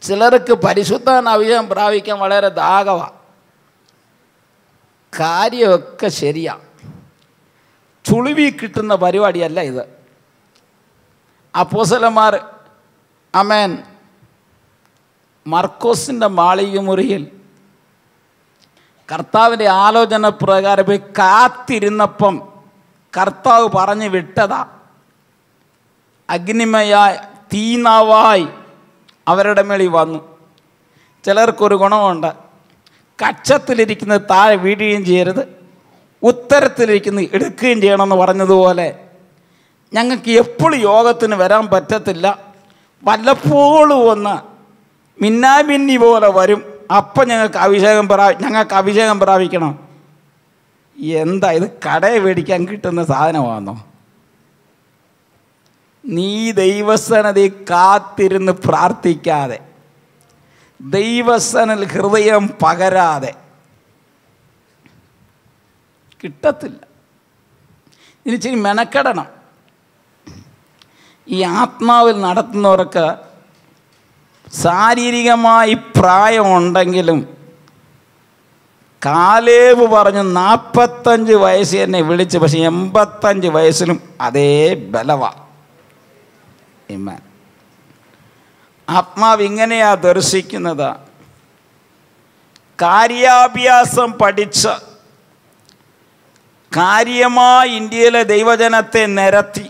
ചിലർക്ക് പരിശുദ്ധ അഭിഷേകം പ്രാപിക്കാൻ വളരെ ദാഹമാണ് കാര്യമൊക്കെ ശരിയാ ചുളിവി കിട്ടുന്ന പരിപാടിയല്ല ഇത് അപ്പോസലന്മാർ അമേൻ മർക്കോസിൻ്റെ മാളിക മുറിയിൽ കർത്താവിൻ്റെ ആലോചന പ്രകാരം പോയി കാത്തിരുന്നപ്പം കർത്താവ് പറഞ്ഞു വിട്ടതാ അഗ്നിമയായി തീനാവായി അവരുടെ മേളിൽ വന്നു ചിലർക്കൊരു ഗുണമുണ്ട് കക്ഷത്തിലിരിക്കുന്നത് താഴെ വീഴുകയും ചെയ്യരുത് ഉത്തരത്തിലിരിക്കുന്നത് എടുക്കുകയും ചെയ്യണമെന്ന് പറഞ്ഞതുപോലെ ഞങ്ങൾക്ക് എപ്പോഴും യോഗത്തിന് വരാൻ പറ്റത്തില്ല വല്ലപ്പോഴും ഒന്ന് മിന്നാമിന്നി പോലെ വരും അപ്പം ഞങ്ങൾക്ക് അഭിഷേകം പ്രാ ഞങ്ങൾക്ക് അഭിഷേകം പ്രാപിക്കണം എന്താ ഇത് കടയെ മേടിക്കാൻ കിട്ടുന്ന സാധനമാണോ നീ ദൈവസനതി കാത്തിരുന്ന് പ്രാർത്ഥിക്കാതെ ദൈവസനൽ ഹൃദയം പകരാതെ കിട്ടത്തില്ല ഇനി ഇച്ചിരി മെനക്കെടണം ഈ ആത്മാവിൽ നടത്തുന്നവർക്ക് ശാരീരികമായി പ്രായമുണ്ടെങ്കിലും കാലേവ് പറഞ്ഞു നാൽപ്പത്തഞ്ച് വയസ്സ് എന്നെ വിളിച്ച് പക്ഷെ എൺപത്തഞ്ച് വയസ്സിലും അതേ ബലവാ ഇമാൻ ആത്മാവ് ഇങ്ങനെയാ ദർശിക്കുന്നത് കാര്യാഭ്യാസം പഠിച്ച് കാര്യമായി ഇന്ത്യയിലെ ദൈവജനത്തെ നിരത്തി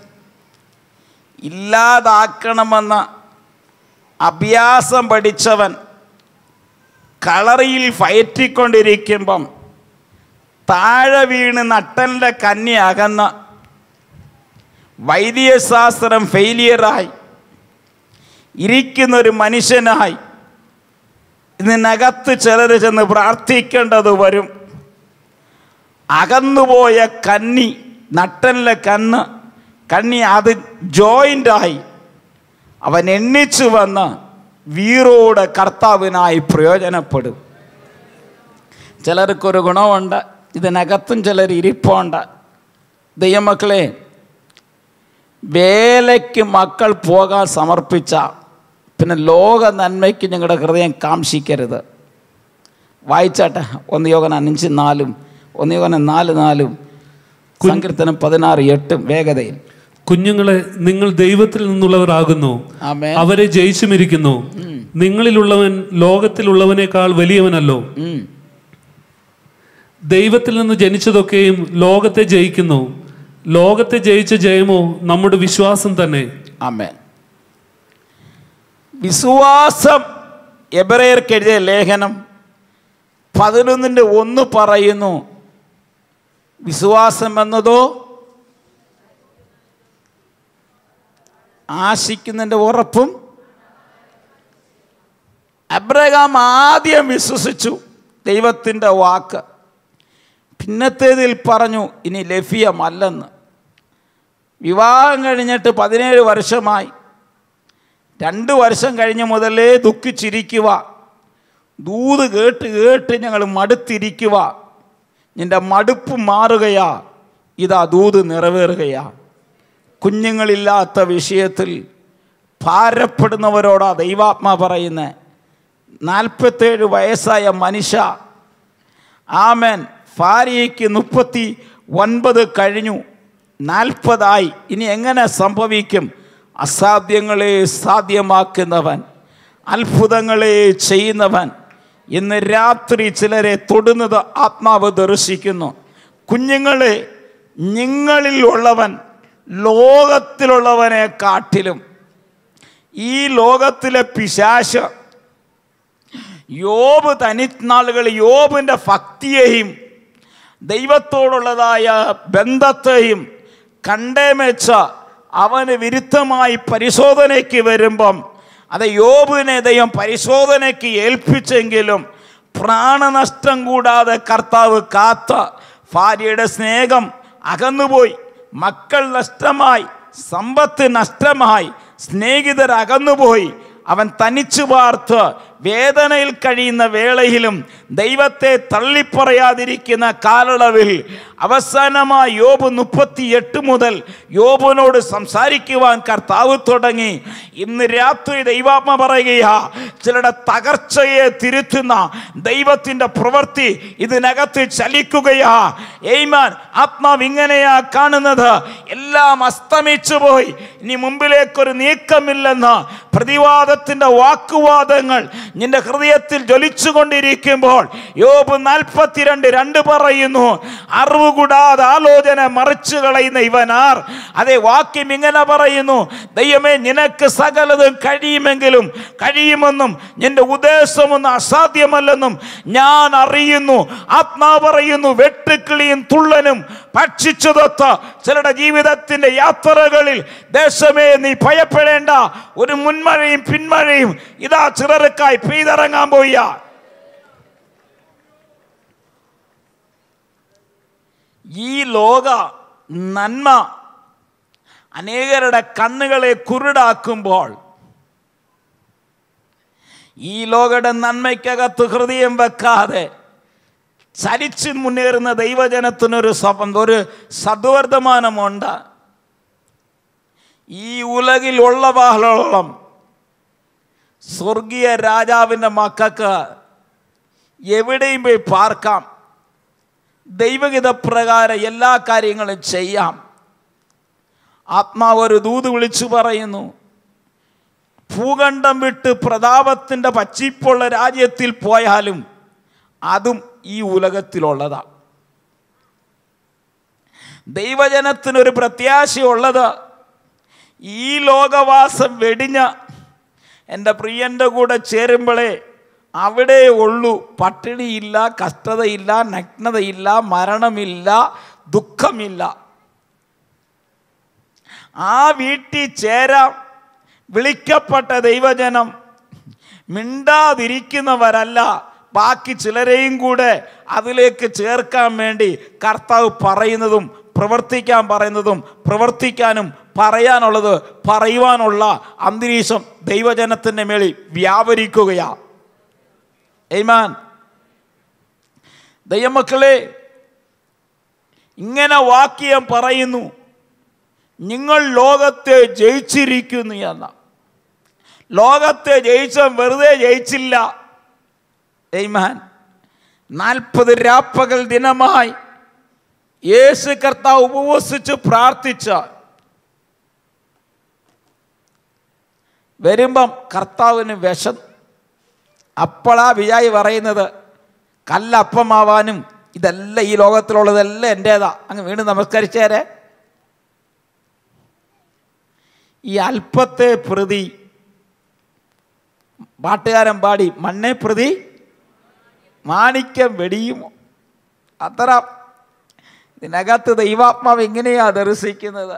ഇല്ലാതാക്കണമെന്ന് അഭ്യാസം പഠിച്ചവൻ കളറിയിൽ ഫയറ്റിക്കൊണ്ടിരിക്കുമ്പം താഴെ വീണ് നട്ടലിൻ്റെ കന്നി അകന്ന് വൈദ്യശാസ്ത്രം ഫെയിലിയറായി ഇരിക്കുന്ന ഒരു മനുഷ്യനായി ഇതിനകത്ത് ചിലർ ചെന്ന് പ്രാർത്ഥിക്കേണ്ടത് വരും അകന്നുപോയ കന്നി നട്ടലിലെ കണ്ണ് കണ്ണി അത് ജോയിൻ്റായി അവൻ എണ്ണിച്ചു വന്ന് വീറോടെ കർത്താവിനായി പ്രയോജനപ്പെടും ചിലർക്കൊരു ഗുണമുണ്ട് ഇതിനകത്തും ചിലർ ഇരിപ്പുണ്ട് ദൈവമക്കളെ വേലയ്ക്ക് മക്കൾ പോകാൻ സമർപ്പിച്ച പിന്നെ ലോക നന്മയ്ക്ക് ഞങ്ങളുടെ ഹൃദയം കാംക്ഷിക്കരുത് വായിച്ചാട്ടെ ഒന്ന് യോഗന അഞ്ച് നാലും ഒന്ന് യോഗന നാല് നാലും സങ്കീർത്തനം പതിനാറ് എട്ടും വേഗതയിൽ കുഞ്ഞുങ്ങളെ നിങ്ങൾ ദൈവത്തിൽ നിന്നുള്ളവരാകുന്നു ആമേൻ അവരെ ജയിച്ചുമിരിക്കുന്നു നിങ്ങളിലുള്ളവൻ ലോകത്തിലുള്ളവനേക്കാൾ വലിയവനല്ലോ ഉം. ദൈവത്തിൽ നിന്ന് ജനിച്ചതൊക്കെയും ലോകത്തെ ജയിക്കുന്നു ലോകത്തെ ജയിച്ച ജയമോ നമ്മുടെ വിശ്വാസം തന്നെ ആമേൻ വിശ്വാസം എബ്രയർക്ക് എഴുതിയ ലേഖനം പതിനൊന്നിൻ്റെ ഒന്ന് പറയുന്നു വിശ്വാസം എന്നതോ ആശിക്കുന്നതിൻ്റെ ഉറപ്പും അബ്രഹാം ആദ്യം വിശ്വസിച്ചു ദൈവത്തിൻ്റെ വാക്ക് പിന്നത്തേതിൽ പറഞ്ഞു ഇനി ലഭ്യമല്ലെന്ന് വിവാഹം കഴിഞ്ഞിട്ട് പതിനേഴ് വർഷമായി രണ്ട് വർഷം കഴിഞ്ഞ് മുതലേ ദുഃഖിച്ചിരിക്കുക ദൂത് കേട്ട് കേട്ട് ഞങ്ങൾ മടുത്തിരിക്കുക നിന്റെ മടുപ്പ് മാറുകയാ ഇതാ ദൂത് നിറവേറുകയാ കുഞ്ഞുങ്ങളില്ലാത്ത വിഷയത്തിൽ ഭാരപ്പെടുന്നവരോടാ ദൈവാത്മാ പറയുന്നത് നാൽപ്പത്തേഴ് വയസ്സായ മനുഷ്യ ആമൻ ഭാര്യയ്ക്ക് മുപ്പത്തി ഒൻപത് കഴിഞ്ഞു നാൽപ്പതായി ഇനി എങ്ങനെ സംഭവിക്കും അസാധ്യങ്ങളെ സാധ്യമാക്കുന്നവൻ അത്ഭുതങ്ങളെ ചെയ്യുന്നവൻ ഇന്ന് രാത്രി ചിലരെ തൊടുന്നത് ആത്മാവ് ദർശിക്കുന്നു കുഞ്ഞുങ്ങളെ നിങ്ങളിൽ ഉള്ളവൻ ലോകത്തിലുള്ളവനെ കാട്ടിലും ഈ ലോകത്തിലെ പിശാശ് യോബ് തനിനാളുകൾ യോബിൻ്റെ ഭക്തിയെയും ദൈവത്തോടുള്ളതായ ബന്ധത്തെയും കണ്ടേമെച്ച അവന് വിരുദ്ധമായി പരിശോധനയ്ക്ക് വരുമ്പം അത് യോബിനെ ദൈവം പരിശോധനയ്ക്ക് ഏൽപ്പിച്ചെങ്കിലും പ്രാണനഷ്ടം കൂടാതെ കർത്താവ് കാത്ത ഭാര്യയുടെ സ്നേഹം അകന്നുപോയി മക്കൾ നഷ്ടമായി സമ്പത്ത് നഷ്ടമായി സ്നേഹിതർ അകന്നുപോയി അവൻ തനിച്ചു പാർത്ത് വേദനയിൽ കഴിയുന്ന വേളയിലും ദൈവത്തെ തള്ളിപ്പറയാതിരിക്കുന്ന കാലയളവിൽ അവസാനമായി യോബ് മുപ്പത്തിയെട്ട് മുതൽ യോബിനോട് സംസാരിക്കുവാൻ കർത്താവ് തുടങ്ങി ഇന്ന് രാത്രി ദൈവാത്മ പറയുകയാ ചിലരുടെ തകർച്ചയെ തിരുത്തുന്ന ദൈവത്തിൻ്റെ പ്രവൃത്തി ഇതിനകത്ത് ചലിക്കുകയാ എയ്മാൻ ആത്മാവ് ഇങ്ങനെയാ കാണുന്നത് എല്ലാം അസ്തമിച്ചു പോയി ഇനി മുമ്പിലേക്കൊരു നീക്കമില്ലെന്ന് പ്രതിവാദത്തിൻ്റെ വാക്കുവാദങ്ങൾ നിന്റെ ഹൃദയത്തിൽ ജ്വലിച്ചുകൊണ്ടിരിക്കുമ്പോൾ യോബ് നാൽപ്പത്തിരണ്ട് രണ്ട് പറയുന്നു അറിവ് കൂടാതെ ആലോചന മറിച്ചു കളയുന്ന ഇവനാർ അതെ വാക്യം ഇങ്ങനെ പറയുന്നു ദൈവമേ നിനക്ക് സകലതും കഴിയുമെങ്കിലും കഴിയുമെന്നും നിന്റെ ഉദ്ദേശമൊന്നും അസാധ്യമല്ലെന്നും ഞാൻ അറിയുന്നു ആത്മാ പറയുന്നു വെട്ടുക്കിളിയും തുള്ളനും ഭക്ഷിച്ചതൊത്ത് ചിലരുടെ ജീവിതത്തിന്റെ യാത്രകളിൽ ദേശമേ നീ ഭയപ്പെടേണ്ട ഒരു മുൻമഴയും പിന്മഴയും ഇതാ ചിലർക്കായി പെയ്തിറങ്ങാൻ പോയ ഈ ലോക നന്മ അനേകരുടെ കണ്ണുകളെ കുരുടാക്കുമ്പോൾ ഈ ലോകയുടെ നന്മയ്ക്കകത്ത് ഹൃദയം വെക്കാതെ ചലിച്ച് മുന്നേറുന്ന ദൈവജനത്തിനൊരു സ്വപം ഒരു സദ്വർദ്ധമാനമുണ്ട് ഈ ഉലകിൽ ഉള്ളവാളോളം സ്വർഗീയ രാജാവിൻ്റെ മക്കൾക്ക് എവിടെയും പോയി പാർക്കാം ദൈവഗീതപ്രകാരം എല്ലാ കാര്യങ്ങളും ചെയ്യാം ആത്മാവ് ഒരു ദൂത് വിളിച്ചു പറയുന്നു ഭൂഖണ്ഡം വിട്ട് പ്രതാപത്തിൻ്റെ പച്ചിപ്പുള്ള രാജ്യത്തിൽ പോയാലും അതും ഈ ഉലകത്തിലുള്ളതാ ദൈവജനത്തിനൊരു പ്രത്യാശയുള്ളത് ഈ ലോകവാസം വെടിഞ്ഞ എൻ്റെ പ്രിയൻ്റെ കൂടെ ചേരുമ്പോഴേ അവിടെ ഉള്ളൂ പട്ടിണിയില്ല കഷ്ടതയില്ല നഗ്നതയില്ല മരണമില്ല ദുഃഖമില്ല ആ വീട്ടിൽ ചേരാം വിളിക്കപ്പെട്ട ദൈവജനം മിണ്ടാതിരിക്കുന്നവരല്ല ബാക്കി ചിലരെയും കൂടെ അതിലേക്ക് ചേർക്കാൻ വേണ്ടി കർത്താവ് പറയുന്നതും പ്രവർത്തിക്കാൻ പറയുന്നതും പ്രവർത്തിക്കാനും പറയാനുള്ളത് പറയുവാനുള്ള അന്തരീക്ഷം ദൈവജനത്തിൻ്റെ മേളിൽ വ്യാപരിക്കുകയാ ഏമാൻ ദൈവമക്കളെ ഇങ്ങനെ വാക്യം പറയുന്നു നിങ്ങൾ ലോകത്തെ ജയിച്ചിരിക്കുന്നു എന്ന ലോകത്തെ ജയിച്ച വെറുതെ ജയിച്ചില്ല ഏമാൻ നാൽപ്പത് രാപ്പകൽ ദിനമായി യേശു കർത്താവ് ഉപവസിച്ച് പ്രാർത്ഥിച്ച വരുമ്പം കർത്താവിന് വിഷം അപ്പോഴാ വിജായി പറയുന്നത് കല്ലപ്പമാവാനും ഇതെല്ലാം ഈ ലോകത്തിലുള്ളതെല്ലാം എൻ്റേതാ അങ്ങ് വീണ്ടും നമസ്കരിച്ചേരെ ഈ അല്പത്തെ പ്രതി പാട്ടുകാരൻ പാടി മണ്ണെ പ്രതി മാണിക്യം വെടിയുമോ അത്ര ഇതിനകത്ത് ദൈവാത്മാവ് എങ്ങനെയാ ദർശിക്കുന്നത്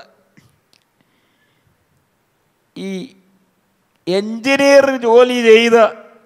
ഈ എഞ്ചിനീയർ ജോലി ചെയ്ത്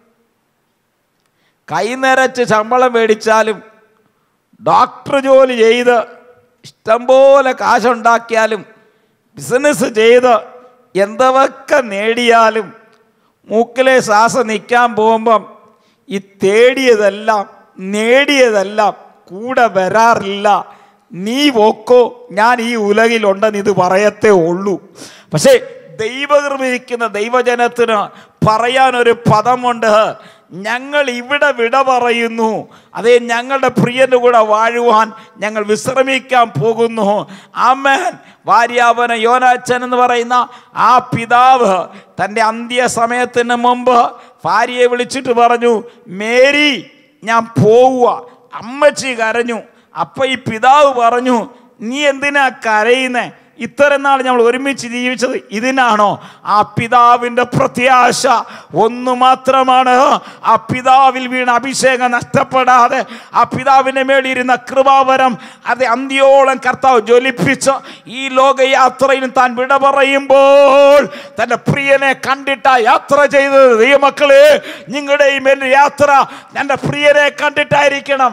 കൈനിറച്ച് ശമ്പളം മേടിച്ചാലും ഡോക്ടർ ജോലി ചെയ്ത് ഇഷ്ടംപോലെ കാശുണ്ടാക്കിയാലും ബിസിനസ് ചെയ്ത് എന്തൊക്കെ നേടിയാലും മൂക്കിലെ ശ്വാസം നിൽക്കാൻ പോകുമ്പം ഈ തേടിയതെല്ലാം നേടിയതെല്ലാം കൂടെ വരാറില്ല നീ പോക്കോ ഞാൻ ഈ ഉലകിലുണ്ടെന്ന് ഇത് പറയത്തേ ഉള്ളൂ പക്ഷേ ദൈവകൃപിക്കുന്ന ദൈവജനത്തിന് പറയാനൊരു പദമുണ്ട് ഞങ്ങൾ ഇവിടെ വിട പറയുന്നു അതേ ഞങ്ങളുടെ പ്രിയൻ്റെ കൂടെ വാഴുവാൻ ഞങ്ങൾ വിശ്രമിക്കാൻ പോകുന്നു ആമേൻ ഭാര്യാപന യോനാച്ചൻ എന്ന് പറയുന്ന ആ പിതാവ് തൻ്റെ അന്ത്യസമയത്തിന് മുമ്പ് ഭാര്യയെ വിളിച്ചിട്ട് പറഞ്ഞു മേരി ഞാൻ പോവുക അമ്മച്ചി കരഞ്ഞു അപ്പൊ ഈ പിതാവ് പറഞ്ഞു നീ എന്തിനാ കരയുന്നേ ഇത്രയും നാൾ നമ്മൾ ഒരുമിച്ച് ജീവിച്ചത് ഇതിനാണോ ആ പിതാവിൻ്റെ പ്രത്യാശ ഒന്നു മാത്രമാണ് ആ പിതാവിൽ വീണ അഭിഷേകം നഷ്ടപ്പെടാതെ ആ പിതാവിൻ്റെ മേളിയിരുന്ന കൃപാവരം അത് അന്ത്യോളം കർത്താവ് ജ്വലിപ്പിച്ച് ഈ ലോകയാത്രയിലും താൻ വിട പറയുമ്പോൾ തൻ്റെ പ്രിയനെ കണ്ടിട്ടാ യാത്ര ചെയ്തത് ദൈവമക്കളെ നിങ്ങളുടെയും എൻ്റെ യാത്ര എൻ്റെ പ്രിയനെ കണ്ടിട്ടായിരിക്കണം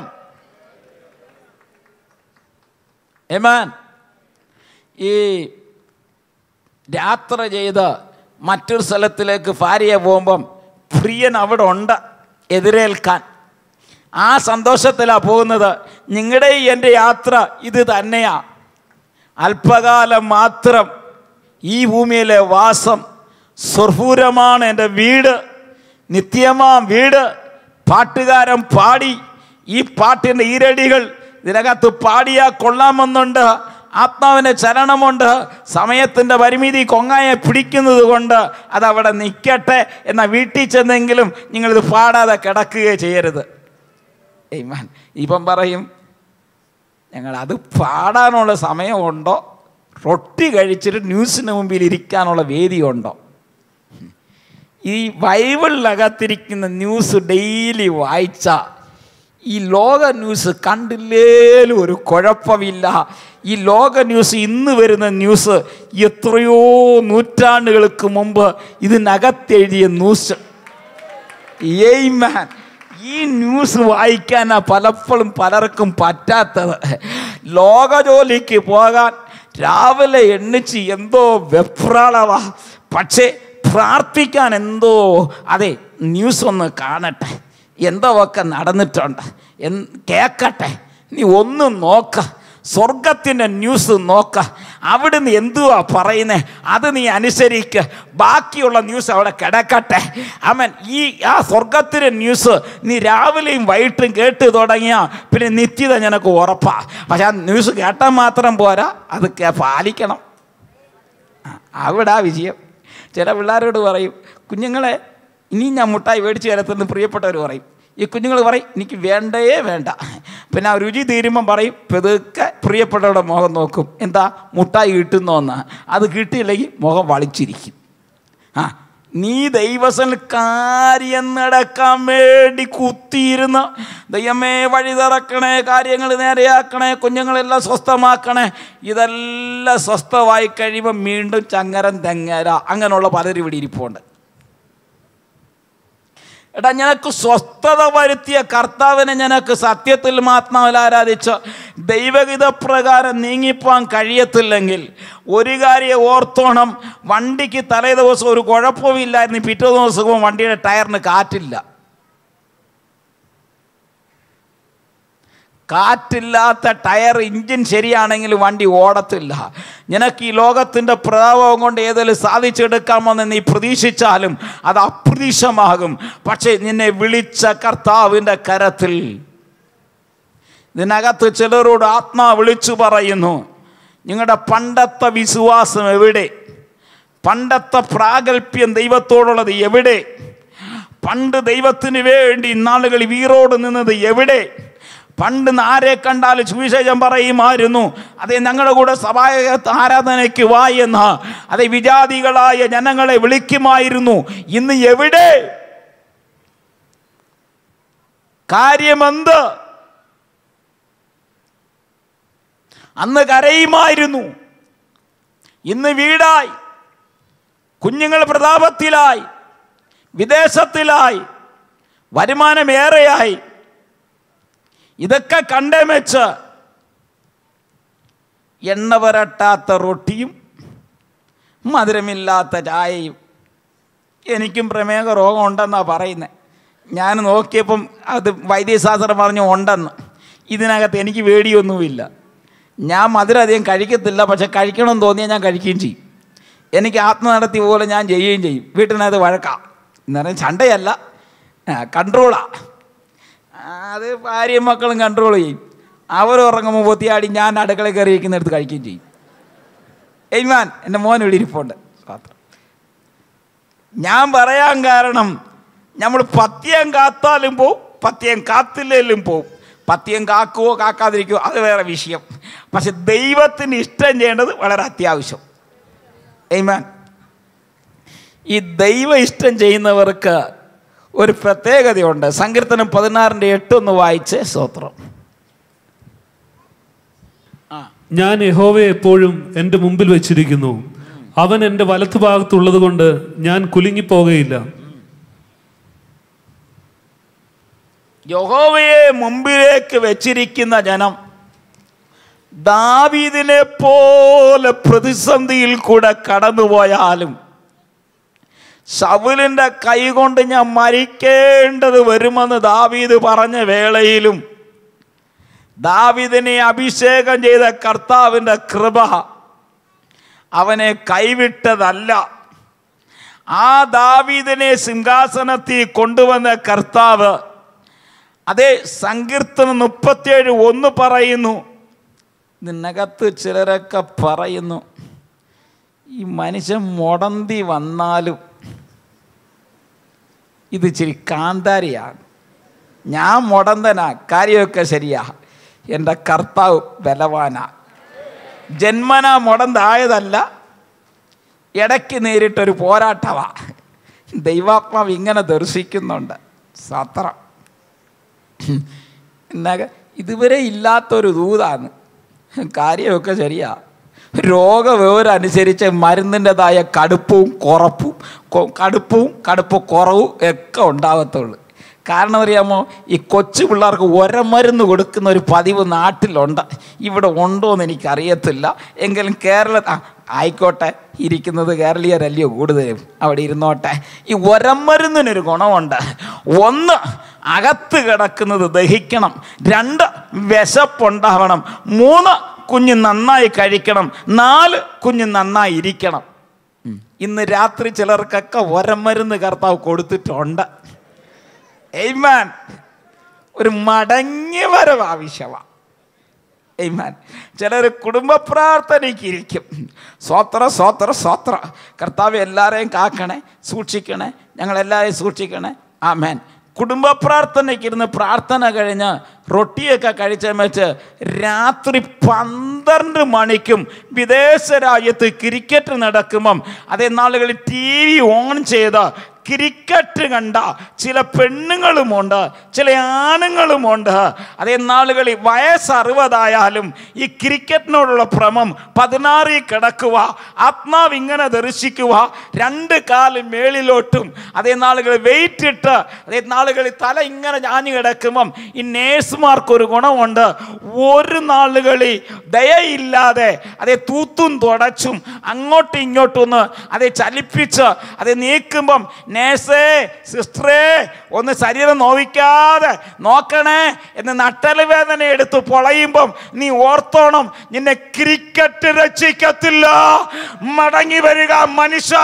ഏമാൻ ഈ യാത്ര ചെയ്ത് മറ്റൊരു സ്ഥലത്തിലേക്ക് ഭാര്യയെ പോകുമ്പം പ്രിയൻ അവിടെ ഉണ്ട് എതിരേൽക്കാൻ ആ സന്തോഷത്തിലാണ് പോകുന്നത് നിങ്ങളുടെ എൻ്റെ യാത്ര ഇത് തന്നെയാ അല്പകാലം മാത്രം ഈ ഭൂമിയിലെ വാസം സ്വർഭൂരമാണ് എൻ്റെ വീട് നിത്യമാം വീട് പാട്ടുകാരൻ പാടി ഈ പാട്ടിൻ്റെ ഈരടികൾ ഇതിനകത്ത് പാടിയാൽ കൊള്ളാമെന്നുണ്ട് ആത്മാവിന് ചലനമുണ്ട് സമയത്തിൻ്റെ പരിമിതി കൊങ്ങായെ പിടിക്കുന്നത് കൊണ്ട് അതവിടെ നിൽക്കട്ടെ എന്നാൽ വീട്ടിൽ ചെന്നെങ്കിലും നിങ്ങളിത് പാടാതെ കിടക്കുകയോ ചെയ്യരുത് ഏയ്മാൻ ഇപ്പം പറയും ഞങ്ങൾ അത് പാടാനുള്ള സമയമുണ്ടോ റൊട്ടി കഴിച്ചിട്ട് ന്യൂസിന് മുമ്പിൽ ഇരിക്കാനുള്ള വേദിയുണ്ടോ ഈ ബൈബിളിനകത്തിരിക്കുന്ന ന്യൂസ് ഡെയിലി വായിച്ച ഈ ലോക ന്യൂസ് കണ്ടില്ലേലും ഒരു കുഴപ്പമില്ല ഈ ലോക ന്യൂസ് ഇന്ന് വരുന്ന ന്യൂസ് എത്രയോ നൂറ്റാണ്ടുകൾക്ക് മുമ്പ് ഇതിനകത്തെഴുതിയ ന്യൂസ് ഏയ്മാൻ ഈ ന്യൂസ് വായിക്കാനാ പലപ്പോഴും പലർക്കും പറ്റാത്തത് ലോക ജോലിക്ക് പോകാൻ രാവിലെ എണ്ണിച്ച് എന്തോ വെപ്രാളവാ പക്ഷേ പ്രാർത്ഥിക്കാൻ എന്തോ അതെ ന്യൂസ് ഒന്ന് കാണട്ടെ എന്തോ ഒക്കെ നടന്നിട്ടുണ്ട് എൻ കേക്കട്ടെ നീ ഒന്ന് നോക്ക സ്വർഗത്തിൻ്റെ ന്യൂസ് നോക്ക അവിടുന്ന് എന്തുവാ പറയുന്നത് അത് നീ അനുസരിക്കുക ബാക്കിയുള്ള ന്യൂസ് അവിടെ കിടക്കട്ടെ അമൻ ഈ ആ സ്വർഗത്തിൻ്റെ ന്യൂസ് നീ രാവിലെയും വൈകിട്ടും കേട്ട് തുടങ്ങിയാൽ പിന്നെ നിത്യത നിനക്ക് ഉറപ്പാ പക്ഷെ ആ ന്യൂസ് കേട്ടാൽ മാത്രം പോരാ അത് കേ- പാലിക്കണം ആ, അവിടെ ആ വിജയം ചില പിള്ളേരോട് പറയും കുഞ്ഞുങ്ങളെ ഇനി ഞാൻ മുട്ടായി മേടിച്ച് തരത്തെന്ന് പ്രിയപ്പെട്ടവർ പറയും ഈ കുഞ്ഞുങ്ങൾ പറയും എനിക്ക് വേണ്ടേ വേണ്ട പിന്നെ ആ രുചി തീരുമ്പം പറയും പെതുക്കെ പ്രിയപ്പെട്ടവരുടെ മുഖം നോക്കും എന്താ മുട്ടായി കിട്ടുന്നോന്ന് അത് കിട്ടിയില്ലെങ്കിൽ മുഖം വളിച്ചിരിക്കും ആ നീ ദൈവസൻ കാര്യം നടക്കാൻ വേണ്ടി കുത്തിയിരുന്ന് ദൈവമേ വഴി തുറക്കണേ കാര്യങ്ങൾ നേരെയാക്കണേ കുഞ്ഞുങ്ങളെല്ലാം സ്വസ്ഥമാക്കണേ ഇതെല്ലാം സ്വസ്ഥമായി കഴിയുമ്പോൾ വീണ്ടും ചങ്ങരം തെങ്ങര അങ്ങനെയുള്ള പലരും ഇവിടെ ഇരിപ്പുണ്ട് എടാ ഞനക്ക് സ്വസ്ഥത വരുത്തിയ കർത്താവിനെ ഞനക്ക് സത്യത്തിൽ ആത്മാവിൽ ആരാധിച്ച് ദൈവഹിത പ്രകാരം നീങ്ങിപ്പോൻ കഴിയത്തില്ലെങ്കിൽ ഒരു കാര്യം ഓർത്തോണം വണ്ടിക്ക് തലേ ദിവസം ഒരു കുഴപ്പമില്ലായിരുന്നു പിറ്റേ ദിവസവും വണ്ടിയുടെ ടയറിന് കാറ്റില്ല കാറ്റില്ലാത്ത ടയർ ഇഞ്ചിൻ ശരിയാണെങ്കിൽ വണ്ടി ഓടത്തില്ല നിനക്ക് ഈ ലോകത്തിൻ്റെ പ്രതാപം കൊണ്ട് ഏതെങ്കിലും സാധിച്ചെടുക്കാമെന്ന് നീ പ്രതീക്ഷിച്ചാലും അത് അപ്രതീക്ഷമാകും പക്ഷേ നിന്നെ വിളിച്ച കർത്താവിൻ്റെ കരത്തിൽ ഇതിനകത്ത് ചിലരോട് ആത്മാ വിളിച്ചു പറയുന്നു നിങ്ങളുടെ പണ്ടത്തെ വിശ്വാസം എവിടെ പണ്ടത്തെ പ്രാഗൽഭ്യം ദൈവത്തോടുള്ളത് എവിടെ പണ്ട് ദൈവത്തിന് വേണ്ടി ഇന്നാളുകൾ വീറോട് നിന്നത് എവിടെ പണ്ട് ആരെ കണ്ടാൽ സുവിശേഷം പറയുമായിരുന്നു അതെ ഞങ്ങളുടെ കൂടെ സഭായ ആരാധനയ്ക്ക് വാ എന്ന് അതെ വിജാതികളായ ജനങ്ങളെ വിളിക്കുമായിരുന്നു ഇന്ന് എവിടെ കാര്യമെന്ത് അന്ന് കരയുമായിരുന്നു ഇന്ന് വീടായി കുഞ്ഞുങ്ങൾ പ്രതാപത്തിലായി വിദേശത്തിലായി വരുമാനമേറെയായി ഇതൊക്കെ കണ്ടേമെച്ച് എണ്ണ പുരട്ടാത്ത റൊട്ടിയും മധുരമില്ലാത്ത ചായയും എനിക്കും പ്രമേഹ രോഗം ഉണ്ടെന്നാണ് പറയുന്നത് ഞാൻ നോക്കിയപ്പം അത് വൈദ്യശാസ്ത്രം പറഞ്ഞു ഉണ്ടെന്ന് ഇതിനകത്ത് എനിക്ക് പേടിയൊന്നുമില്ല ഞാൻ മധുരം അധികം കഴിക്കത്തില്ല പക്ഷെ കഴിക്കണമെന്ന് തോന്നിയാൽ ഞാൻ കഴിക്കുകയും ചെയ്യും എനിക്ക് ആത്മനടത്തി പോലെ ഞാൻ ചെയ്യുകയും ചെയ്യും വീട്ടിനകത്ത് വഴക്കാം എന്ന് പറഞ്ഞാൽ ചണ്ടയല്ല കൺട്രോളാ അത് ഭാര്യയും മക്കളും കൺട്രോൾ ചെയ്യും അവർ ഉറങ്ങുമ്പോൾ പൊത്തിയാടി ഞാൻ അടുക്കളയിൽ കയറി ഇരിക്കുന്നിടത്ത് കഴിക്കുകയും ചെയ്യും എയ്മാൻ എൻ്റെ മോൻ ഇവിടെ ഇരിപ്പുണ്ട് മാത്രം ഞാൻ പറയാൻ കാരണം നമ്മൾ പത്യം കാത്താലും പോവും പത്യം കാത്തില്ലേലും പോവും പത്യം കാക്കുവോ കാക്കാതിരിക്കുവോ അത് വേറെ വിഷയം പക്ഷെ ദൈവത്തിന് ഇഷ്ടം ചെയ്യേണ്ടത് വളരെ അത്യാവശ്യം എയ്മാൻ ഈ ദൈവ ഇഷ്ടം ചെയ്യുന്നവർക്ക് ഒരു പ്രത്യേകതയുണ്ട് സങ്കീർത്തനം പതിനാറിൻ്റെ എട്ടൊന്ന് വായിച്ച് സ്തോത്രം ആ ഞാൻ യഹോവയെ എപ്പോഴും എൻ്റെ മുമ്പിൽ വെച്ചിരിക്കുന്നു അവൻ എൻ്റെ വലത്തുഭാഗത്തുള്ളത് കൊണ്ട് ഞാൻ കുലുങ്ങിപ്പോകയില്ല യഹോവയെ മുമ്പിലേക്ക് വെച്ചിരിക്കുന്ന ജനം ദാവീദിനെ പോലെ പ്രതിസന്ധിയിൽ കൂടെ കടന്നുപോയാലും ശവുലിൻ്റെ കൈ കൊണ്ട് ഞാൻ മരിക്കേണ്ടത് വരുമെന്ന് ദാവീദ് പറഞ്ഞ വേളയിലും ദാവീദിനെ അഭിഷേകം ചെയ്ത കർത്താവിൻ്റെ കൃപ അവനെ കൈവിട്ടതല്ല ആ ദാവീദിനെ സിംഹാസനത്തിൽ കൊണ്ടുവന്ന കർത്താവ് അതേ സങ്കീർത്തനം മുപ്പത്തിയേഴ് ഒന്ന് പറയുന്നു ഇതിനകത്ത് ചിലരൊക്കെ പറയുന്നു ഈ മനുഷ്യൻ മുടന്തി വന്നാലും ഇത് ഇച്ചിരി കാന്താരിയാണ് ഞാൻ മുടന്തനാ കാര്യമൊക്കെ ശരിയാ എൻ്റെ കർത്താവ് ബലവാനാ ജന്മന മുടന്തായതല്ല ഇടയ്ക്ക് നേരിട്ടൊരു പോരാട്ടമാ ദൈവാത്മാവ് ഇങ്ങനെ ദർശിക്കുന്നുണ്ട് സത്രം എന്നാ ഇതുവരെ ഇല്ലാത്തൊരു ദൂതാണ് കാര്യമൊക്കെ ശരിയാ രോഗവിവരനുസരിച്ച് മരുന്നിൻ്റെതായ കടുപ്പവും കുറപ്പും കൊ- കടുപ്പവും കടുപ്പ് കുറവും ഒക്കെ ഉണ്ടാകത്തുള്ളൂ കാരണം അറിയാമോ ഈ കൊച്ചു പിള്ളേർക്ക് ഒരമരുന്ന് കൊടുക്കുന്ന ഒരു പതിവ് നാട്ടിലുണ്ട് ഇവിടെ ഉണ്ടോ എന്ന് എനിക്കറിയത്തില്ല എങ്കിലും കേരള ആ, ആയിക്കോട്ടെ ഇരിക്കുന്നത് കേരളീയരല്ലയോ കൂടുതലും അവിടെ ഇരുന്നോട്ടെ ഈ ഒരമരുന്നിനൊരു ഗുണമുണ്ട് ഒന്ന് അകത്ത് കിടക്കുന്നത് ദഹിക്കണം രണ്ട് വിശപ്പുണ്ടാവണം മൂന്ന് കുഞ്ഞ് നന്നായി കഴിക്കണം നാല് കുഞ്ഞ് നന്നായി ഇരിക്കണം ഉം. ഇന്ന് രാത്രി ചിലർക്കൊക്കെ ഒരമരുന്ന് കർത്താവ് കൊടുത്തിട്ടുണ്ട് എയ്മാൻ ഒരു മടങ്ങിയ വരവ് ആവശ്യമാണ് എയ്മാൻ ചിലർ കുടുംബ പ്രാർത്ഥനയ്ക്ക് ഇരിക്കും സ്വോത്ര സ്വോത്ര സ്വോത്ര കർത്താവ് എല്ലാവരെയും കാക്കണേ സൂക്ഷിക്കണേ ഞങ്ങളെല്ലാവരെയും സൂക്ഷിക്കണേ ആമേൻ കുടുംബ പ്രാർത്ഥനയ്ക്ക് ഇരുന്ന് പ്രാർത്ഥന കഴിഞ്ഞ് റൊട്ടിയൊക്കെ കഴിച്ച വെച്ച് രാത്രി പന്ത്രണ്ട് മണിക്കും വിദേശ രാജ്യത്ത് ക്രിക്കറ്റ് നടക്കുമ്പം അതേ നാളുകളിൽ ടി വി ഓൺ ചെയ്ത് ക്രിക്കറ്റ് കണ്ട ചില പെണ്ണുങ്ങളുമുണ്ട് ചില ആണുങ്ങളുമുണ്ട് അതേ നാളുകളിൽ വയസ്സ് അറുപതായാലും ഈ ക്രിക്കറ്റിനോടുള്ള ഭ്രമം പതിനാറിൽ കിടക്കുക ആത്മാവ് ഇങ്ങനെ ദർശിക്കുക രണ്ട് കാല് മേളിലോട്ടും അതേ നാളുകളിൽ വെയിറ്റ് ഇട്ട് അതേ നാളുകളിൽ തല ഇങ്ങനെ ഞാഞ്ഞു കിടക്കുമ്പം ഈ നേഴ്സുമാർക്കൊരു ഗുണമുണ്ട് ഒരു നാളുകളിൽ ദയയില്ലാതെ അതേ തൂത്തും തുടച്ചും അങ്ങോട്ടും ഇങ്ങോട്ടും ഒന്ന് അതേ ചലിപ്പിച്ച് അതേ നീക്കുമ്പം നേഴ്സേ സിസ്റ്ററേ ഒന്ന് ശരീരം നോവിക്കാതെ നോക്കണേ എന്ന് നട്ടല് വേദന എടുത്ത് പൊളയുമ്പം നീ ഓർത്തോണം നിന്നെ ക്രിക്കറ്റ് രക്ഷിക്കത്തില്ല മടങ്ങി വരിക മനുഷ്യ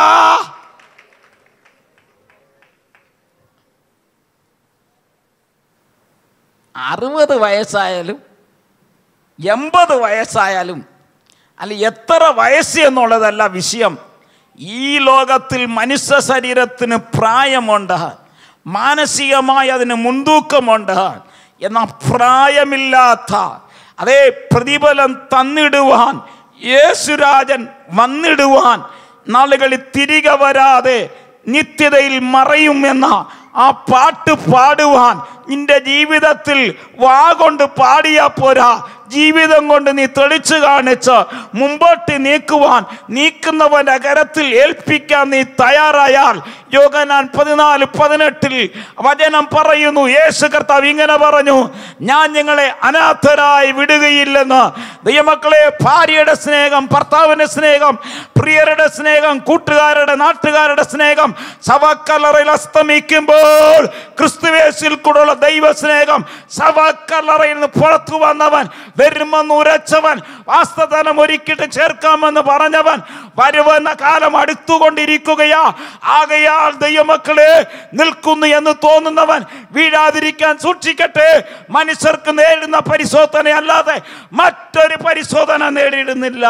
അറുപത് വയസ്സായാലും എൺപത് വയസ്സായാലും അല്ല എത്ര വയസ്സ് എന്നുള്ളതല്ല വിഷയം ഈ ലോകത്തിൽ മനുഷ്യ ശരീരത്തിന് പ്രായമുണ്ട് മാനസികമായി അതിന് മുൻതൂക്കമുണ്ട് എന്നാൽ പ്രായമില്ലാത്ത അതേ പ്രതിഫലം തന്നിടുവാൻ യേശുരാജൻ വന്നിടുവാൻ നാളുകളിൽ തിരികെ വരാതെ നിത്യതയിൽ മറയുമെന്ന ആ പാട്ട് പാടുവാൻ നിന്റെ ജീവിതത്തിൽ വാ കൊണ്ട് പാടിയാ പോരാ ജീവിതം കൊണ്ട് നീ തെളിച്ചു കാണിച്ച് മുമ്പോട്ട് നീക്കുവാൻ നീക്കുന്നവന്റെ കരത്തിൽ ഏൽപ്പിക്കാൻ നീ തയ്യാറായാൽ യോഗനാൻ പതിനാല് പതിനെട്ടിൽ വചനം പറയുന്നു യേശു കർത്താവ് ഇങ്ങനെ പറഞ്ഞു ഞാൻ നിങ്ങളെ അനാഥരായി വിടുകയില്ലെന്ന് ദൈവമക്കളെ ഭാര്യയുടെ സ്നേഹം ഭർത്താവിന്റെ സ്നേഹം പ്രിയരുടെ സ്നേഹം കൂട്ടുകാരുടെ നാട്ടുകാരുടെ സ്നേഹം സഭക്കല്ലറയിൽ അസ്തമിക്കുമ്പോൾ ക്രിസ്തുവേശിൽ കൂടെയുള്ള ദൈവ സ്നേഹം സഭക്കല്ലറയിൽ നിന്ന് പുറത്തു വന്നവൻ വരുമെന്ന് ഉരച്ചവൻ വാസ്തധനം ഒരുക്കിട്ട് ചേർക്കാമെന്ന് പറഞ്ഞവൻ വരുവെന്ന കാലം അടുത്തുകൊണ്ടിരിക്കുകയാ ആകയാൽ ദൈവമക്കളെ നിൽക്കുന്നു എന്ന് തോന്നുന്നവൻ വീഴാതിരിക്കാൻ സൂക്ഷിക്കട്ടെ മനുഷ്യർക്ക് നേടുന്ന പരിശോധന അല്ലാതെ മറ്റൊരു പരിശോധന നേടിയിടുന്നില്ല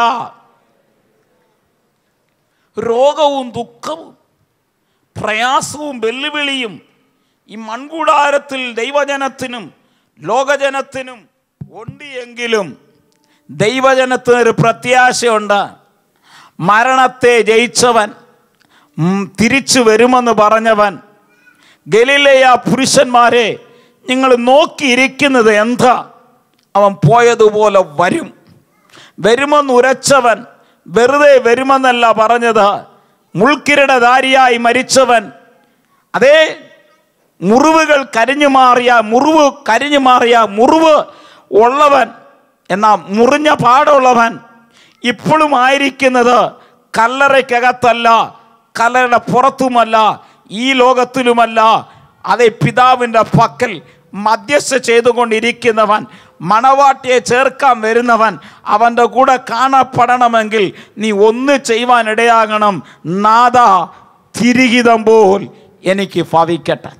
രോഗവും ദുഃഖവും പ്രയാസവും വെല്ലുവിളിയും ഈ മൺകൂടാരത്തിൽ ദൈവജനത്തിനും ലോകജനത്തിനും ഉണ്ട് എങ്കിലും ദൈവജനത്തിന് ഒരു പ്രത്യാശയുണ്ട് മരണത്തെ ജയിച്ചവൻ ഉം, തിരിച്ചു വരുമെന്ന് പറഞ്ഞവൻ ഗലീലയ പുരുഷന്മാരെ നിങ്ങൾ നോക്കിയിരിക്കുന്നത് എന്താ അവൻ പോയതുപോലെ വരും വരുമെന്ന് ഉരച്ചവൻ വെറുതെ വരുമെന്നല്ല പറഞ്ഞത് മുൾക്കിരടധാരിയായി മരിച്ചവൻ അതേ മുറിവുകൾ കരിഞ്ഞു മാറിയ മുറിവ് കരിഞ്ഞു മാറിയ മുറിവ് ഉള്ളവൻ എന്നാ മുറിഞ്ഞ പാടുള്ളവൻ ഇപ്പോഴും ആയിരിക്കുന്നത് കല്ലറയ്ക്കകത്തല്ല കല്ലറയുടെ പുറത്തുമല്ല ഈ ലോകത്തിലുമല്ല അതേ പിതാവിൻ്റെ പക്കൽ മധ്യസ്ഥ ചെയ്തുകൊണ്ടിരിക്കുന്നവൻ മണവാട്ടിയെ ചേർക്കാൻ വരുന്നവൻ അവൻ്റെ കൂടെ കാണപ്പെടണമെങ്കിൽ നീ ഒന്ന് ചെയ്യുവാൻ ഇടയാകണം നാദ തിരിഹിതം പോൽ എനിക്ക് ഭവിക്കട്ടെ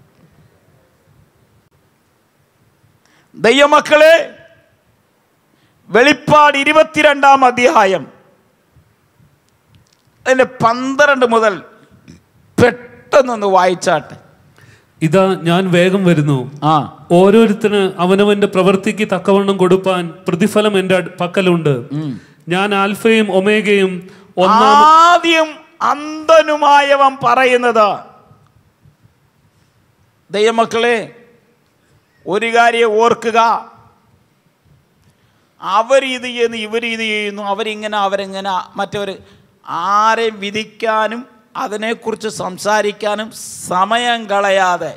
ദൈവമക്കളെ വെളിപ്പാട് ഇരുപത്തിരണ്ടാം അധ്യായം അതിൻ്റെ പന്ത്രണ്ട് മുതൽ പെട്ടെന്നൊന്ന് വായിച്ചാട്ടെ ഇതാ ഞാൻ വേഗം വരുന്നു ആ ഓരോരുത്തന് അവനവന്റെ പ്രവൃത്തിക്ക് തക്കവണ്ണം കൊടുപ്പാൻ പ്രതിഫലം എൻ്റെ അട്- പക്കലുണ്ട് ഞാൻ ആൽഫയും ഒമേഗയും ഒന്നാം ആദ്യം അന്ധനുമായവൻ പറയുന്നത് ദൈവമക്കളെ ഒരു കാര്യം ഓർക്കുക അവരിത് ചെയ്യുന്നു ഇവരിത് ചെയ്യുന്നു അവരിങ്ങനെ അവരിങ്ങനെ മറ്റവർ ആരെയും വിധിക്കാനും അതിനെക്കുറിച്ച് സംസാരിക്കാനും സമയം കളയാതെ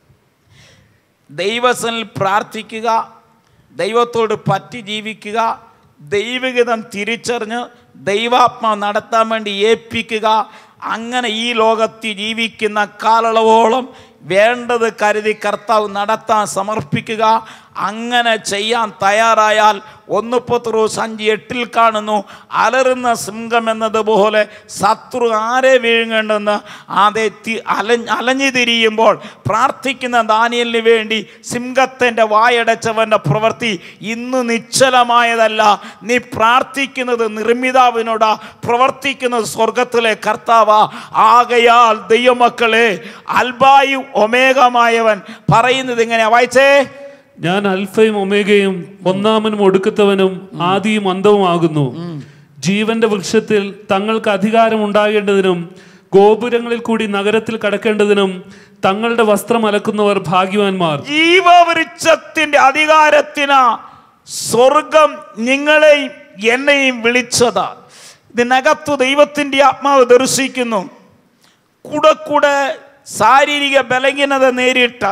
ദൈവസനിൽ പ്രാർത്ഥിക്കുക ദൈവത്തോട് പറ്റി ജീവിക്കുക ദൈവഗീതം തിരിച്ചറിഞ്ഞ് ദൈവാത്മാവ് നടത്താൻ വേണ്ടി ഏൽപ്പിക്കുക അങ്ങനെ ഈ ലോകത്തിൽ ജീവിക്കുന്ന കാലളവോളം വേണ്ടത് കരുതി കർത്താവ് നടത്താൻ സമർപ്പിക്കുക അങ്ങനെ ചെയ്യാൻ തയ്യാറായാൽ ഒന്ന് പത്രോസ് അഞ്ച് എട്ടിൽ കാണുന്നു അലറുന്ന സിംഹം എന്നതുപോലെ ശത്രു ആരെ വീഴുന്നുണ്ടെന്ന് ആദ്യ തി അല അലഞ്ഞു തിരിയുമ്പോൾ പ്രാർത്ഥിക്കുന്ന ദാനിയലിന് വേണ്ടി സിംഹത്തിൻ്റെ വായടച്ചവൻ്റെ പ്രവൃത്തി ഇന്ന് നിശ്ചലമായതല്ല നീ പ്രാർത്ഥിക്കുന്നത് നിർമ്മിതാവിനോടാ പ്രവർത്തിക്കുന്നത് സ്വർഗത്തിലെ കർത്താവാ ആകയാൽ ദൈവമക്കളെ അൽബായു ഒമേകമായവൻ പറയുന്നത് ഇങ്ങനെ വായിച്ചേ ഞാൻ അൽഫയും ഒമേഗയും ഒന്നാമനും ഒടുക്കത്തവനും ആദിയും അന്തവുമാകുന്നു ജീവന്റെ വൃക്ഷത്തിൽ തങ്ങൾക്ക് അധികാരം ഉണ്ടാകേണ്ടതിനും ഗോപുരങ്ങളിൽ കൂടി നഗരത്തിൽ കടക്കേണ്ടതിനും തങ്ങളുടെ വസ്ത്രം അലക്കുന്നവർ ഭാഗ്യവാന്മാർ ജീവവൃക്ഷത്തിന്റെ അധികാരത്തിന് സ്വർഗം നിങ്ങളെയും എന്നെയും വിളിച്ചത് ഇതിനകത്ത് ദൈവത്തിൻ്റെ ആത്മാവ് ദർശിക്കുന്നു കൂടെ കൂടെ ശാരീരിക ബലഹീനത നേരിട്ട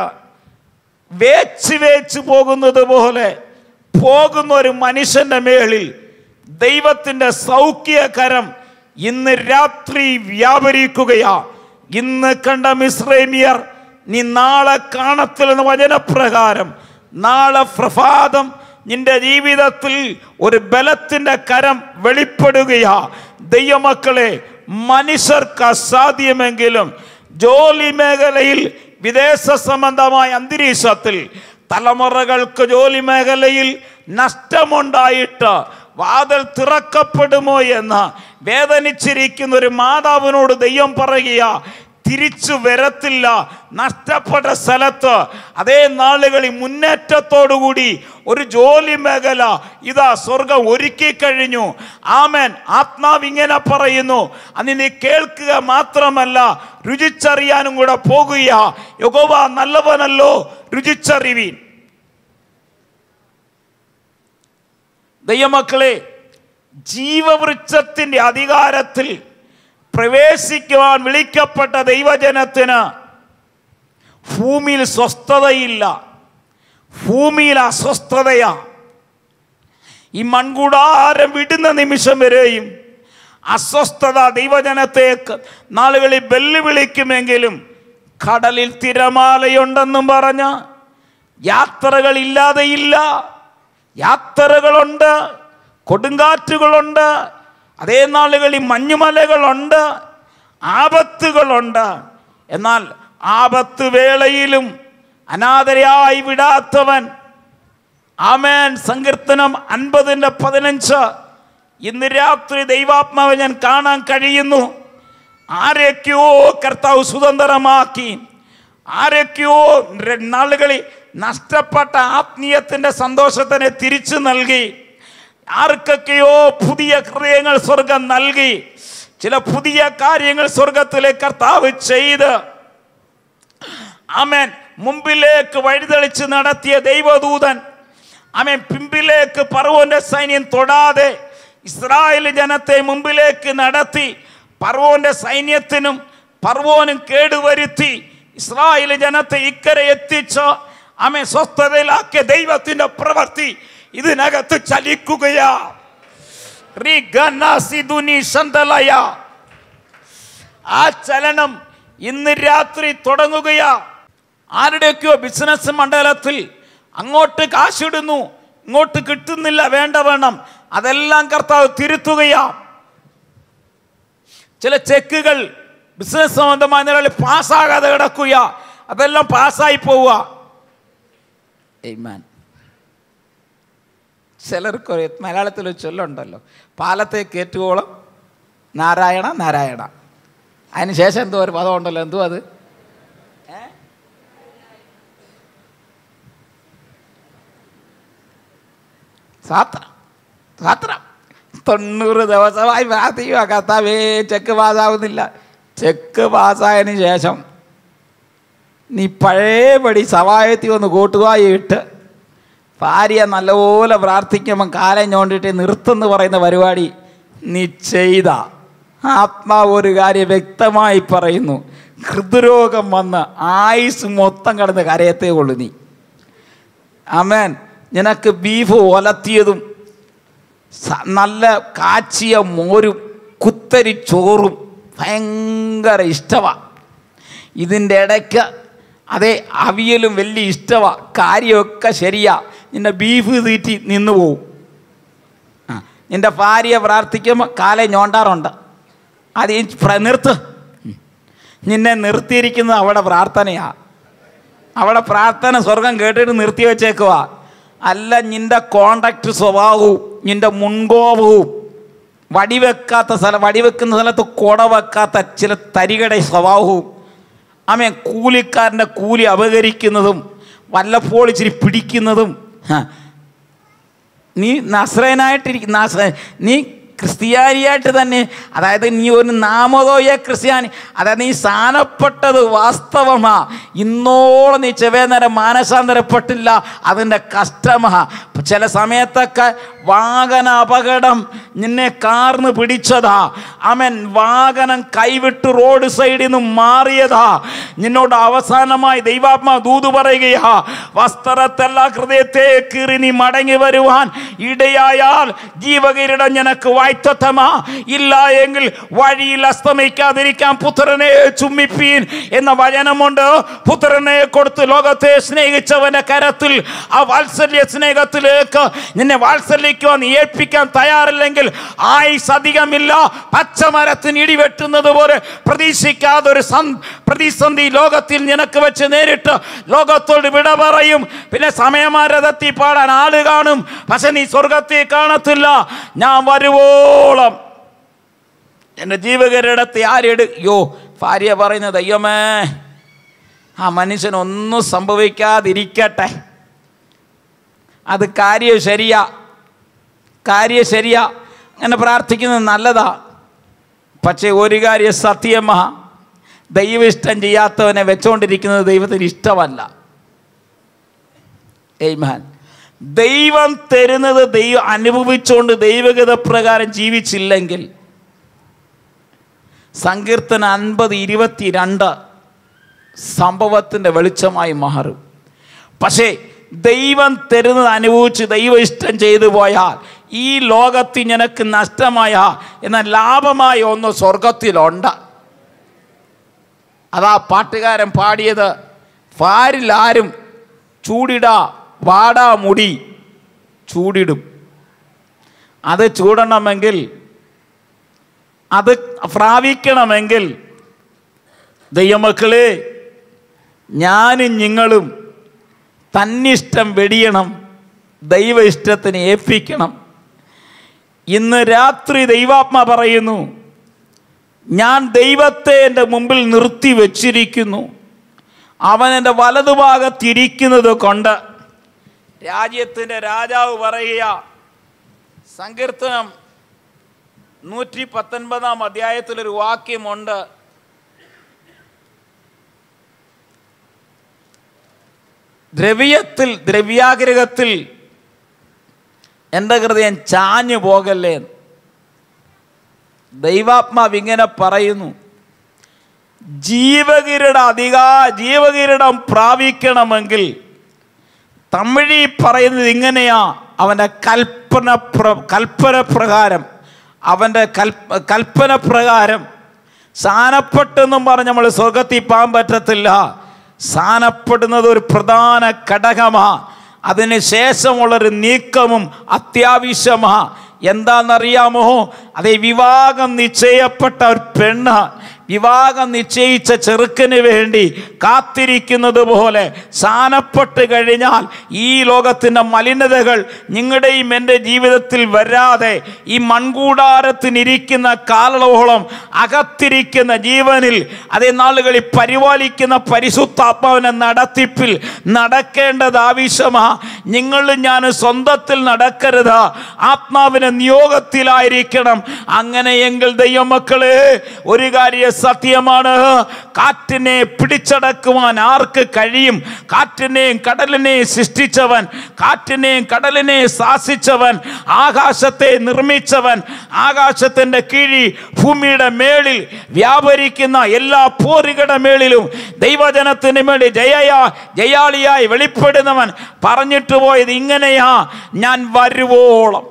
വേച്ച് വേച്ച് പോകുന്നത് പോലെ പോകുന്ന ഒരു മനുഷ്യന്റെ മേളിൽ ദൈവത്തിൻ്റെ സൗഖ്യകരം ഇന്ന് രാത്രി വ്യാപരിക്കുകയാ ഇന്ന് കണ്ട മിശ്രൈമിയർ നീ നാളെ കാണത്തില്ലെന്ന വചനപ്രകാരം നാളെ പ്രഭാതം നിന്റെ ജീവിതത്തിൽ ഒരു ബലത്തിൻ്റെ കരം വെളിപ്പെടുകയാ ദൈവമക്കളെ മനുഷ്യർക്ക് അസാധ്യമെങ്കിലും ജോലി മേഖലയിൽ വിദേശ സംബന്ധമായ അന്തരീക്ഷത്തിൽ തലമുറകൾക്ക് ജോലി മേഖലയിൽ നഷ്ടമുണ്ടായിട്ട് വാതിൽ തുറക്കപ്പെടുമോ എന്ന് വേദനിച്ചിരിക്കുന്ന ഒരു മാതാവിനോട് ദൈവം പറയുക തിരിച്ചു വരത്തില്ല നഷ്ടപ്പെട്ട സ്ഥലത്ത് അതേ നാളുകളിൽ മുന്നേറ്റത്തോടുകൂടി ഒരു ജോലി മേഖല ഇതാ സ്വർഗം ഒരുക്കി കഴിഞ്ഞു ആമേൻ ആത്മാവ് ഇങ്ങനെ പറയുന്നു അന്ന് നീ കേൾക്കുക മാത്രമല്ല രുചിച്ചറിയാനും കൂടെ പോകുക യഗോവ നല്ലവനല്ലോ രുചിച്ചറിവീൻ ദൈവമക്കളെ ജീവവൃക്ഷത്തിൻ്റെ അധികാരത്തിൽ പ്രവേശിക്കുവാൻ വിളിക്കപ്പെട്ട ദൈവജനത്തിന് ഭൂമിയിൽ സ്വസ്ഥതയില്ല ഭൂമിയിൽ അസ്വസ്ഥതയാ ഈ മൺകൂടാരം വിടുന്ന നിമിഷം വരെയും അസ്വസ്ഥത ദൈവജനത്തെ ക- നാളുകളിൽ വെല്ലുവിളിക്കുമെങ്കിലും കടലിൽ തിരമാലയുണ്ടെന്നും പറഞ്ഞ് യാത്രകളില്ലാതെയില്ല യാത്രകളുണ്ട് കൊടുങ്കാറ്റുകളുണ്ട് അതേ നാളുകളിൽ മഞ്ഞുമലകളുണ്ട് ആപത്തുകളുണ്ട് എന്നാൽ ആപത്ത് വേളയിലും അനാഥരായി വിടാത്തവൻ ആമേൻ സങ്കീർത്തനം അൻപതിൻ്റെ പതിനഞ്ച് ഇന്ന് രാത്രി ദൈവാത്മാവ് ഞാൻ കാണാൻ കഴിയുന്നു ആരൊക്കെയോ കർത്താവ് സ്വതന്ത്രമാക്കി ആരൊക്കെയോ ര- നാളുകളിൽ നഷ്ടപ്പെട്ട ആത്മീയത്തിൻ്റെ സന്തോഷത്തിനെ തിരിച്ചു നൽകി ആർക്കൊക്കെയോ പുതിയ ഹൃദയങ്ങൾ സ്വർഗം നൽകി ചില പുതിയ കാര്യങ്ങൾ സ്വർഗത്തിലെ കർത്താവ് ചെയ്ത് ആമേൻ മുമ്പിലേക്ക് വഴിതെളിച്ച് നടത്തിയ ദൈവദൂതൻ ആമേൻ പിമ്പിലേക്ക് പറവോന്റെ സൈന്യം തൊടാതെ ഇസ്രായേൽ ജനത്തെ മുമ്പിലേക്ക് നടത്തി പറവോന്റെ സൈന്യത്തിനും പറവോനും കേടുവരുത്തി ഇസ്രായേൽ ജനത്തെ ഇക്കരെ എത്തിച്ച് ആമേ സ്വസ്ഥതയിലാക്കിയ ദൈവത്തിന്റെ പ്രവൃത്തി ഇതിനകത്ത് ചലിക്കുകയാ റിഗനാസിദുനി ശന്തലയ. ആ ചലനം ഇന്ന് രാത്രി തുടങ്ങുകയാ ആരുടെയൊക്കെയോ ബിസിനസ് മണ്ഡലത്തിൽ അങ്ങോട്ട് കാശിടുന്നു ഇങ്ങോട്ട് കിട്ടുന്നില്ല വേണ്ട വേണം അതെല്ലാം കർത്താവ് തിരുത്തുകയാ ചില ചെക്കുകൾ ബിസിനസ് സംബന്ധമായ നിലയിൽ പാസ്സാകാതെ കിടക്കുക അതെല്ലാം പാസ്സായി പോവുക Amen. ചിലർക്കൊരു മലയാളത്തിൽ ഒരു ചൊല്ലുണ്ടല്ലോ പാലത്തെ കയറ്റുവോളം നാരായണ നാരായണ അതിന് ശേഷം എന്തോ ഒരു പദം ഉണ്ടല്ലോ എന്തോ അത് ഏ? സാത്ര സാത്ര തൊണ്ണൂറ് ദിവസമായി പ്രാർത്ഥിക്കുക കർത്താവേ ചെക്ക് പാസ്സാവുന്നില്ല ചെക്ക് പാസ്സായതിന് ശേഷം നീ പഴയപടി സവായത്തിൽ ഒന്ന് കൂട്ടുകായി ഇട്ട് ഭാര്യ നല്ലപോലെ പ്രാർത്ഥിക്കുമ്പം കാലം ഞോണ്ടിട്ട് നിർത്തുന്നു പറയുന്ന പരിപാടി നീ ചെയ്ത ആത്മാവ് ഒരു കാര്യം വ്യക്തമായി പറയുന്നു ഹൃദ്രോഗം വന്ന് ആയുസ് മൊത്തം കടന്ന് കരയത്തേ ഉള്ളൂ നീ അമേൻ നിനക്ക് ബീഫ് ഒലത്തിയതും സ- നല്ല കാച്ചിയ മോരും കുത്തരി ചോറും ഭയങ്കര ഇഷ്ടമാണ് ഇതിൻ്റെ ഇടയ്ക്ക് അതേ അവിയലും വലിയ ഇഷ്ടമാണ് കാര്യമൊക്കെ ശരിയാ നിന്റെ ബീഫ് തീറ്റി നിന്ന് പോവും ആ നിന്റെ ഭാര്യ പ്രാർത്ഥിക്കുമ്പോൾ കാലെ ഞോണ്ടാറുണ്ട് അത് ഈ പ്ര- നിർത്ത് ഉം. നിന്നെ നിർത്തിയിരിക്കുന്നത് അവിടെ പ്രാർത്ഥനയാ അവിടെ പ്രാർത്ഥന സ്വർഗം കേട്ടിട്ട് നിർത്തി വെച്ചേക്കുക അല്ല നിന്റെ കോണ്ടാക്ട് സ്വഭാവവും നിന്റെ മുൻകോപവും വടിവെക്കാത്ത സ്ഥലം വടിവെക്കുന്ന സ്ഥലത്ത് കുട വെക്കാത്ത ചില തരികട സ്വഭാവവും ആമേ കൂലിക്കാരൻ്റെ കൂലി അപകരിക്കുന്നതും വല്ലപ്പോൾ ഇച്ചിരി പിടിക്കുന്നതും ഹ. നീ നസ്രനായിട്ടിരിക്കും നസ്ര നീ ക്രിസ്ത്യാനിയായിട്ട് തന്നെ അതായത് നീ ഒരു നാമതോയ ക്രിസ്ത്യാനി അതായത് നീ സ്ഥാനപ്പെട്ടത് വാസ്തവമാ ഇന്നോളം നീ ചെവേനേരം മാനസാന്തരപ്പെട്ടില്ല അതിൻ്റെ കഷ്ടമാ ചില സമയത്തൊക്കെ വാഹന അപകടം നിന്നെ കാർന്ന് പിടിച്ചതാ അവൻ വാഹനം കൈവിട്ട് റോഡ് സൈഡിൽ നിന്ന് മാറിയതാ നിന്നോട് അവസാനമായി ദൈവാത്മാ ദൂത് പറയുകയാ വസ്ത്രത്തെല്ലാം ഹൃദയത്തെ കീറി നീ മടങ്ങി വരുവാൻ ഇടയായാൽ ജീവകിരീടം നിനക്ക് വായ്ത്തത്തമാ ഇല്ല എങ്കിൽ വഴിയിൽ അസ്തമിക്കാതിരിക്കാൻ പുത്രനെ ചുമ്മിപ്പീൻ എന്ന വചനമുണ്ട് പുത്രനെ കൊടുത്ത് ലോകത്തെ സ്നേഹിച്ചവന്റെ കരത്തിൽ ആ വാത്സല്യ സ്നേഹത്തിലേക്ക് നിന്നെ വാത്സല്യിക്കുവാൻ നീ ഏൽപ്പിക്കാൻ തയ്യാറില്ലെങ്കിൽ ആയുസ് അധികമില്ല പച്ചമരത്തിന് ഇടിവെട്ടുന്നത് പോലെ പ്രതീക്ഷിക്കാതെ ഒരു സം- പ്രതിസന്ധി ലോകത്തിൽ നിനക്ക് വെച്ച് നേരിട്ട് ലോകത്തോട് വിട പറയും പിന്നെ സമയമാരതെത്തി പാടാൻ ആള് കാണും പക്ഷെ നീ സ്വർഗത്തെ കാണത്തില്ല ഞാൻ വരുവോളം എൻ്റെ ജീവകരിടത്തെ ആരെടു യോ ഭാര്യ പറയുന്നത് അയ്യമേ ആ മനുഷ്യനൊന്നും സംഭവിക്കാതിരിക്കട്ടെ അത് കാര്യം ശരിയാ കാര്യം ശരിയാ അങ്ങനെ പ്രാർത്ഥിക്കുന്നത് നല്ലതാ പക്ഷേ ഒരു കാര്യം സത്യമാ ദൈവം ഇഷ്ടം ചെയ്യാത്തവനെ വെച്ചുകൊണ്ടിരിക്കുന്നത് ദൈവത്തിന് ഇഷ്ടമല്ല ഏയ്മാൻ ദൈവം തരുന്നത് ദൈവം അനുഭവിച്ചുകൊണ്ട് ദൈവഗത പ്രകാരം ജീവിച്ചില്ലെങ്കിൽ സങ്കീർത്തന അൻപത് ഇരുപത്തിരണ്ട് സംഭവത്തിൻ്റെ വെളിച്ചമായി മാറും പക്ഷേ ദൈവം തരുന്നത് അനുഭവിച്ച് ദൈവം ഇഷ്ടം ചെയ്തു പോയാൽ ഈ ലോകത്തിൽ നിനക്ക് നഷ്ടമായ എന്നാൽ ലാഭമായ ഒന്ന് സ്വർഗത്തിലുണ്ട് അതാ പാട്ടുകാരൻ പാടിയത് ഫാരിലാരും ചൂടിടാ വാടാ മുടി ചൂടിടും അത് ചൂടണമെങ്കിൽ അത് പ്രാപിക്കണമെങ്കിൽ ദൈവമക്കളെ ഞാനും നിങ്ങളും തന്നിഷ്ടം വെടിയണം ദൈവ ഇഷ്ടത്തിന് ഏൽപ്പിക്കണം ഇന്ന് രാത്രി ദൈവാത്മ പറയുന്നു ഞാൻ ദൈവത്തെ എൻ്റെ മുമ്പിൽ നിർത്തി വച്ചിരിക്കുന്നു അവൻ എൻ്റെ വലതുഭാഗത്തിരിക്കുന്നത് കൊണ്ട് രാജ്യത്തിൻ്റെ രാജാവ് പറയുക സങ്കീർത്തനം നൂറ്റി പത്തൊൻപതാം അധ്യായത്തിലൊരു വാക്യമുണ്ട് ദ്രവ്യത്തിൽ ദ്രവ്യാഗ്രഹത്തിൽ എൻ്റെ ഹൃദയം ചാഞ്ഞു പോകല്ലേ എന്ന്. ദൈവാത്മാവ് ഇങ്ങനെ പറയുന്നു ജീവകിരീട അധികാ ജീവകിരീടം പ്രാപിക്കണമെങ്കിൽ തമിഴി പറയുന്നത് ഇങ്ങനെയാ അവൻ്റെ കൽപ്പന പ്ര കൽപ്പന പ്രകാരം അവൻ്റെ കൽപ്പ കൽപ്പന പ്രകാരം സ്ഥാനപ്പെട്ടെന്നും പറഞ്ഞ് നമ്മൾ സ്വർഗത്തിൽ പോകാൻ പറ്റത്തില്ല സ്ഥാനപ്പെടുന്നത് ഒരു പ്രധാന ഘടകമാ അതിന് ശേഷമുള്ളൊരു നീക്കമും അത്യാവശ്യമാ എന്താണെന്നറിയാമോ അതേ വിവാഹം നിശ്ചയപ്പെട്ട ഒരു പെണ്ണ് വിവാഹം നിശ്ചയിച്ച ചെറുക്കന് വേണ്ടി കാത്തിരിക്കുന്നത് പോലെ സ്ഥാനപ്പെട്ട് കഴിഞ്ഞാൽ ഈ ലോകത്തിൻ്റെ മലിനതകൾ നിങ്ങളുടെയും എൻ്റെ ജീവിതത്തിൽ വരാതെ ഈ മൺകൂടാരത്തിനിരിക്കുന്ന കാലളോളം അകത്തിരിക്കുന്ന ജീവനിൽ അതേ നാളുകളിൽ പരിപാലിക്കുന്ന പരിശുദ്ധാത്മാവിനെ നടത്തിപ്പിൽ നടക്കേണ്ടത് ആവശ്യമാ നിങ്ങളും ഞാൻ സ്വന്തത്തിൽ നടക്കരുത് ആത്മാവിനെ നിയോഗത്തിലായിരിക്കണം അങ്ങനെയെങ്കിൽ ദൈവമക്കളെ ഒരു കാര്യം സത്യമാണ് കാറ്റിനെ പിടിച്ചടക്കുവാൻ ആർക്ക് കഴിയും കാറ്റിനെയും കടലിനെയും സൃഷ്ടിച്ചവൻ കാറ്റിനെയും കടലിനെയും ശാസിച്ചവൻ ആകാശത്തെ നിർമ്മിച്ചവൻ ആകാശത്തിൻ്റെ കീഴി ഭൂമിയുടെ മേളിൽ വ്യാപരിക്കുന്ന എല്ലാ പോരുകളുടെ മേളിലും ദൈവജനത്തിന് മേളിൽ ജയയാ ജയാളിയായി വെളിപ്പെടുന്നവൻ പറഞ്ഞിട്ട് പോയത് ഇങ്ങനെയാ ഞാൻ വരുവോളം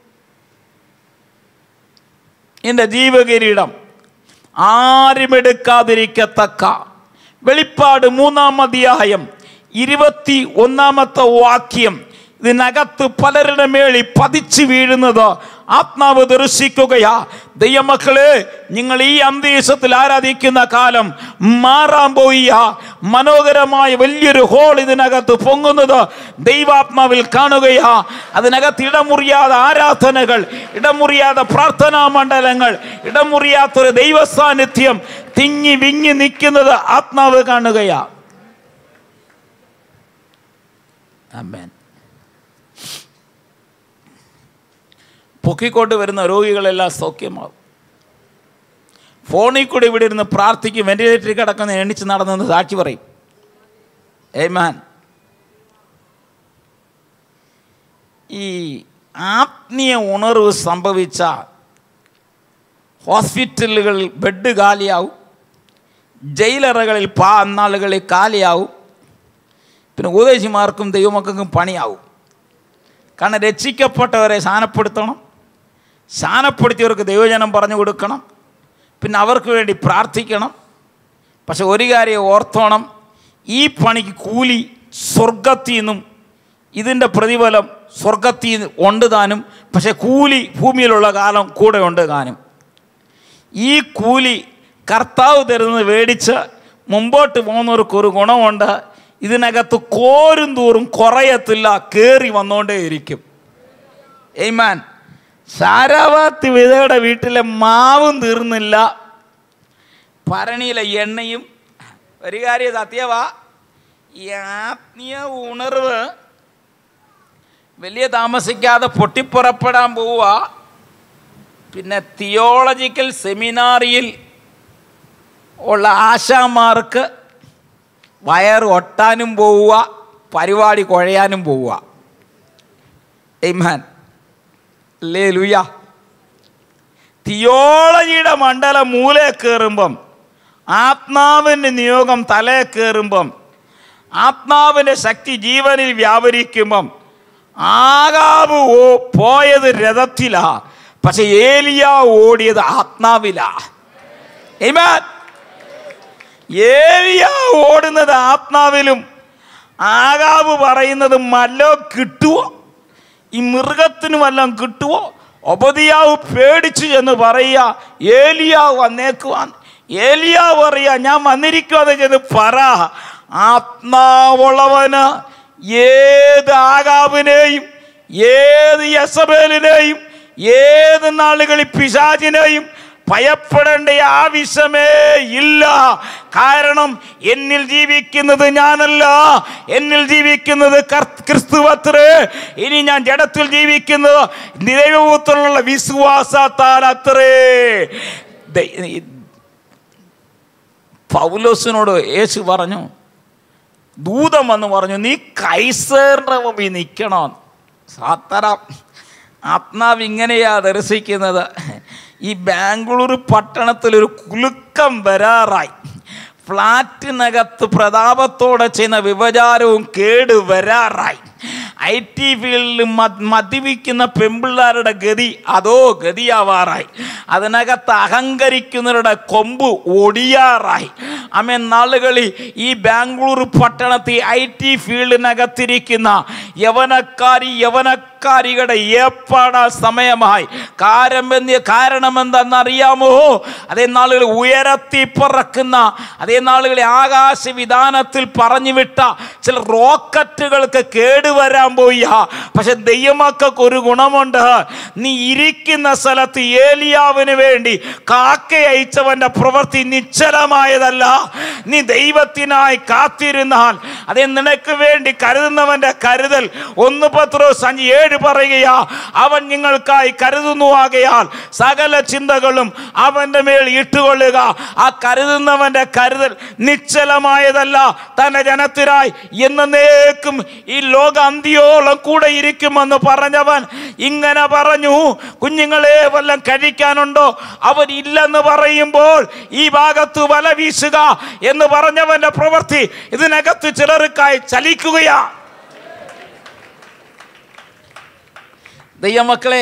എൻ്റെ ജീവകിരീടം ആരും എടുക്കാതിരിക്കത്തക്ക വെളിപ്പാട് മൂന്നാം അധ്യായം ഇരുപത്തി ഒന്നാമത്തെ വാക്യം ഇതിനകത്ത് പലരുടെ മേളിൽ പതിച്ചു വീഴുന്നത് ആത്മാവ് ദർശിക്കുകയാ ദൈവമക്കളെ നിങ്ങൾ ഈ അന്തരീക്ഷത്തിൽ ആരാധിക്കുന്ന കാലം മാറാൻ പോയ മനോഹരമായ വലിയൊരു ഹോൾ ഇതിനകത്ത് പൊങ്ങുന്നത് ദൈവാത്മാവിൽ കാണുകയാ അതിനകത്ത് ഇടമുറിയാതെ ആരാധനകൾ ഇടമുറിയാതെ പ്രാർത്ഥനാ മണ്ഡലങ്ങൾ ഇടമുറിയാത്തൊരു ദൈവ സാന്നിധ്യം തിങ്ങി വിങ്ങി നിൽക്കുന്നത് ആത്മാവ് കാണുകയാ അമ്മേൻ പൊക്കിക്കൊണ്ട് വരുന്ന രോഗികളെല്ലാം സൗഖ്യമാവും ഫോണിൽ കൂടി ഇവിടെ ഇരുന്ന് പ്രാർത്ഥിക്കും വെന്റിലേറ്ററിൽ കിടക്കുന്ന എണ്ണിച്ച് നടന്നെന്ന് സാക്ഷി പറയും ഏമാൻ ഈ ആത്മീയ ഉണർവ് സംഭവിച്ച ഹോസ്പിറ്റലുകളിൽ ബെഡ് കാലിയാവും ജയിലറകളിൽ പാ അന്നാളുകളിൽ കാലിയാവും പിന്നെ ഉപദേശിമാർക്കും ദൈവമക്കൾക്കും പണിയാവും കാരണം രക്ഷിക്കപ്പെട്ടവരെ സ്ഥാനപ്പെടുത്തണം സ്ഥാനപ്പെടുത്തിയവർക്ക് ദൈവജനം പറഞ്ഞു കൊടുക്കണം പിന്നെ അവർക്ക് വേണ്ടി പ്രാർത്ഥിക്കണം പക്ഷെ ഒരു കാര്യം ഓർത്തോണം ഈ പണിക്ക് കൂലി സ്വർഗത്തിൽ നിന്നും ഇതിൻ്റെ പ്രതിഫലം സ്വർഗത്തിൽ നിന്ന് ഉണ്ട് താനും പക്ഷെ കൂലി ഭൂമിയിലുള്ള കാലം കൂടെ ഉണ്ട് താനും ഈ കൂലി കർത്താവ് തരുന്നത് മേടിച്ച് മുമ്പോട്ട് പോകുന്നവർക്ക് ഒരു ഗുണമുണ്ട് ഇതിനകത്ത് കോരും തോറും കുറയത്തില്ല കയറി വന്നുകൊണ്ടേയിരിക്കും ഏയ്മാൻ സാരാവാത്തി വിധയുടെ വീട്ടിലെ മാവും തീർന്നില്ല ഭരണിയിലെ എണ്ണയും ഒരു കാര്യം സത്യവാ ഈ ആത്മീയ ഉണർവ് വലിയ താമസിക്കാതെ പൊട്ടിപ്പുറപ്പെടാൻ പോവുക പിന്നെ തിയോളജിക്കൽ സെമിനാറിയിൽ ഉള്ള ആശാമാർക്ക് വയർ ഒട്ടാനും പോവുക പരിപാടി കുഴയാനും പോവുക എയ്മാൻ അല്ലേ ലുയ തിയോളജിയുടെ മണ്ഡലം മൂലേ കയറുമ്പം ആത്മാവിൻ്റെ നിയോഗം തലേ കയറുമ്പം ആത്മാവിൻ്റെ ശക്തി ജീവനിൽ വ്യാപരിക്കുമ്പം ആകാവ് ഓ പോയത് രഥത്തിലാ പക്ഷെ ഏലിയ ഓടിയത് ആത്മാവിലാ Amen. ഏലിയ ഓടുന്നത് ആത്മാവിലും ആകാവ് പറയുന്നത് മല്ലോ കിട്ടുവോ ഈ മൃഗത്തിന് വല്ലതും കിട്ടുവോ ഒപതിയാവ് പേടിച്ചു എന്ന് പറയുക ഏലിയാവ് വന്നേക്കുവാൻ ഏലിയാവ് പറയാ ഞാൻ വന്നിരിക്കുവാന്ന് ചെന്ന് പറ ആത്മാവുള്ളവന് ഏത് ആകാവിനെയും ഏത് യസബേലിനെയും ഏത് നാളുകളിൽ പിശാചിനെയും ഭയപ്പെടേണ്ട ആവശ്യമേ ഇല്ല കാരണം എന്നിൽ ജീവിക്കുന്നത് ഞാനല്ല എന്നിൽ ജീവിക്കുന്നത് കർ- ക്രിസ്തുവത്രേ ഇനി ഞാൻ ജഡത്തിൽ ജീവിക്കുന്നത് ദൈവപുത്രനുള്ള വിശ്വാസത്താൽ അത്രേ ദൈ- പൗലോസിനോട് യേശു പറഞ്ഞു ദൂതം വന്ന് പറഞ്ഞു നീ കൈസറിന്റെ മുമ്പിൽ നിൽക്കണം സാത്തരം ആത്മാവ് ഇങ്ങനെയാ ദർശിക്കുന്നത് ഈ ബാംഗ്ലൂർ പട്ടണത്തിൽ ഒരു കുലുക്കം വരാറായി ഫ്ലാറ്റിനകത്ത് പ്രതാപത്തോടെ ചെയ്യുന്ന വിഭചാരവും കേട് വരാറായി ഐ ടി ഫീൽഡിൽ മദ്യപിക്കുന്ന പെമ്പിള്ളാരുടെ ഗതി അതോ ഗതിയാവാറായി അതിനകത്ത് അഹങ്കരിക്കുന്നവരുടെ കൊമ്പ് ഒടിയാറായി അമ്മ നാളുകളിൽ ഈ ബാംഗ്ലൂർ പട്ടണത്തിൽ ഐ ടി ഫീൽഡിനകത്തിരിക്കുന്ന യവനക്കാരി യവനക്കാർ അഹങ്കാരികളുടെ ഏപ്പാടാ സമയമായി കാരമെന്ന് കാരണമെന്തെന്നറിയാമോ അതേ നാളുകളിൽ ഉയരത്തി പറക്കുന്ന അതേ നാളുകളിൽ ആകാശവിധാനത്തിൽ പറഞ്ഞു വിട്ട ചില റോക്കറ്റുകൾക്ക് കേടുവരാൻ പോയ പക്ഷെ ദൈവമക്കൾക്ക് ഒരു ഗുണമുണ്ട് നീ ഇരിക്കുന്ന സ്ഥലത്ത് ഏലിയാവിന് വേണ്ടി കാക്ക അയച്ചവന്റെ പ്രവൃത്തി നിശ്ചലമായതല്ല നീ ദൈവത്തിനായി കാത്തിരുന്നാൽ അതേ നിനക്ക് വേണ്ടി കരുതുന്നവന്റെ കരുതൽ ഒന്ന് പത്രോ സഞ്ചി ഏഴ് പറയുകയാ അവൻ നിങ്ങൾക്കായി കരുതുന്നു ആകയാൽ സകല ചിന്തകളും അവന്റെ മേൽ ഇട്ടുകൊള്ളുക ആ കരുതുന്നവന്റെ കരുതൽ നിശ്ചലമായതല്ല തന്റെ ജനത്തിനായി എന്നേക്കും ഈ ലോക അന്ത്യോളം കൂടെ ഇരിക്കുമെന്ന് പറഞ്ഞവൻ ഇങ്ങനെ പറഞ്ഞു കുഞ്ഞുങ്ങളെ വല്ലം കഴിക്കാനുണ്ടോ അവൻ ഇല്ലെന്ന് പറയുമ്പോൾ ഈ ഭാഗത്ത് വല വീശുക എന്ന് പറഞ്ഞവന്റെ പ്രവൃത്തി ഇതിനകത്ത് ചിലർക്കായി ചലിക്കുകയാ ദയ്യമക്കളെ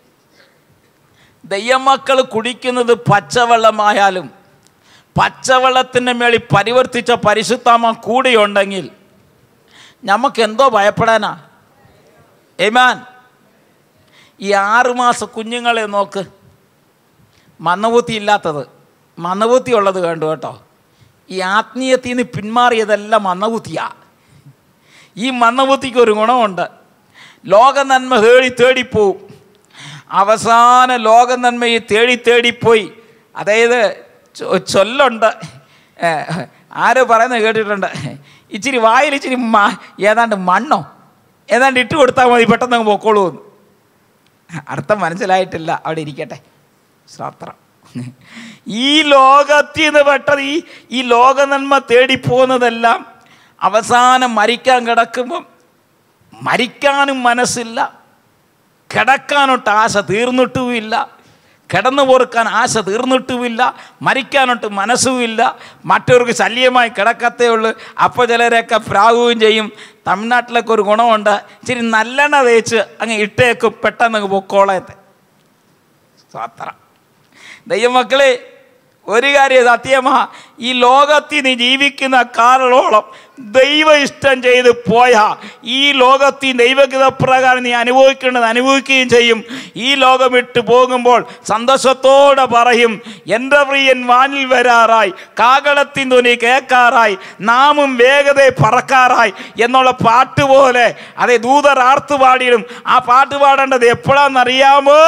ദയ്യമക്കൾ കുടിക്കുന്നത് പച്ചവെള്ളമായാലും പച്ചവെള്ളത്തിൻ്റെ മേളിൽ പരിവർത്തിച്ച പരിശുദ്ധാമ കൂടെയുണ്ടെങ്കിൽ നമുക്ക് എന്തോ ഭയപ്പെടാനാ ഏമാൻ ഈ ആറുമാസ കുഞ്ഞുങ്ങളെ നോക്ക് മന്ദബുദ്ധി ഇല്ലാത്തത് മന്ദബുദ്ധി ഉള്ളത് കണ്ടു കേട്ടോ ഈ ആത്മീയത്തിൽ നിന്ന് പിന്മാറിയതെല്ലാം മന്ദബുദ്ധിയാ ഈ മന്ദബുദ്ധിക്ക് ഒരു ഗുണമുണ്ട് ലോക നന്മ തേടി തേടിപ്പോവും അവസാന ലോക നന്മയെ തേടി തേടിപ്പോയി അതായത് ചൊ- ചൊല്ലുണ്ട് ഏ, ആരോ പറയുന്നത് കേട്ടിട്ടുണ്ട് ഇച്ചിരി വായിൽ ഇച്ചിരി മ ഏതാണ്ട് മണ്ണോ ഏതാണ്ട് ഇട്ട് കൊടുത്താൽ മതി പെട്ടെന്ന് അങ്ങ് പൊക്കോളൂ എന്ന് അർത്ഥം മനസ്സിലായിട്ടില്ല അവിടെ ഇരിക്കട്ടെ സ്വാത്രം ഈ ലോകത്തിൽ നിന്ന് പെട്ടത് ഈ ഈ ലോക നന്മ തേടിപ്പോകുന്നതെല്ലാം അവസാനം മരിക്കാൻ കിടക്കുമ്പം മരിക്കാനും മനസ്സില്ല കിടക്കാനൊട്ട് ആശ തീർന്നിട്ടുമില്ല കിടന്നു പൊറുക്കാൻ ആശ തീർന്നിട്ടുമില്ല മരിക്കാനൊട്ട് മനസ്സുമില്ല മറ്റവർക്ക് ശല്യമായി കിടക്കത്തേ ഉള്ളൂ അപ്പോൾ ചിലരെയൊക്കെ പ്രാവുകയും ചെയ്യും തമിഴ്നാട്ടിലൊക്കെ ഒരു ഗുണമുണ്ട് ഇച്ചിരി നല്ലെണ്ണ തേച്ച് അങ്ങ് ഇട്ടേക്കും പെട്ടെന്ന് അങ്ങ് പൊക്കോളയത്തെ സ്വാത്രം ദൈവമക്കളെ ഒരു കാര്യം സത്യമാ ഈ ലോകത്തിൽ നീ ജീവിക്കുന്ന കാലത്തോളം ദൈവ ഇഷ്ടം ചെയ്ത് പോയാ ഈ ലോകത്തിൽ ദൈവഗത പ്രകാരം നീ അനുഭവിക്കേണ്ടത് അനുഭവിക്കുകയും ചെയ്യും ഈ ലോകം വിട്ട് പോകുമ്പോൾ സന്തോഷത്തോടെ പറയും എൻ്റെ പ്രിയൻ വാനിൽ വരാറായി കാകളത്തിൻ ധ്വനി കേൾക്കാറായി നാമും വേഗതയെ പറക്കാറായി എന്നുള്ള പാട്ട് പോലെ അതെ ദൂതർ ആർത്തു പാടിയിടും ആ പാട്ട് പാടേണ്ടത് എപ്പോഴാണെന്നറിയാമോ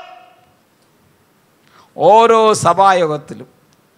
ഓരോ സഭായോഗത്തിലും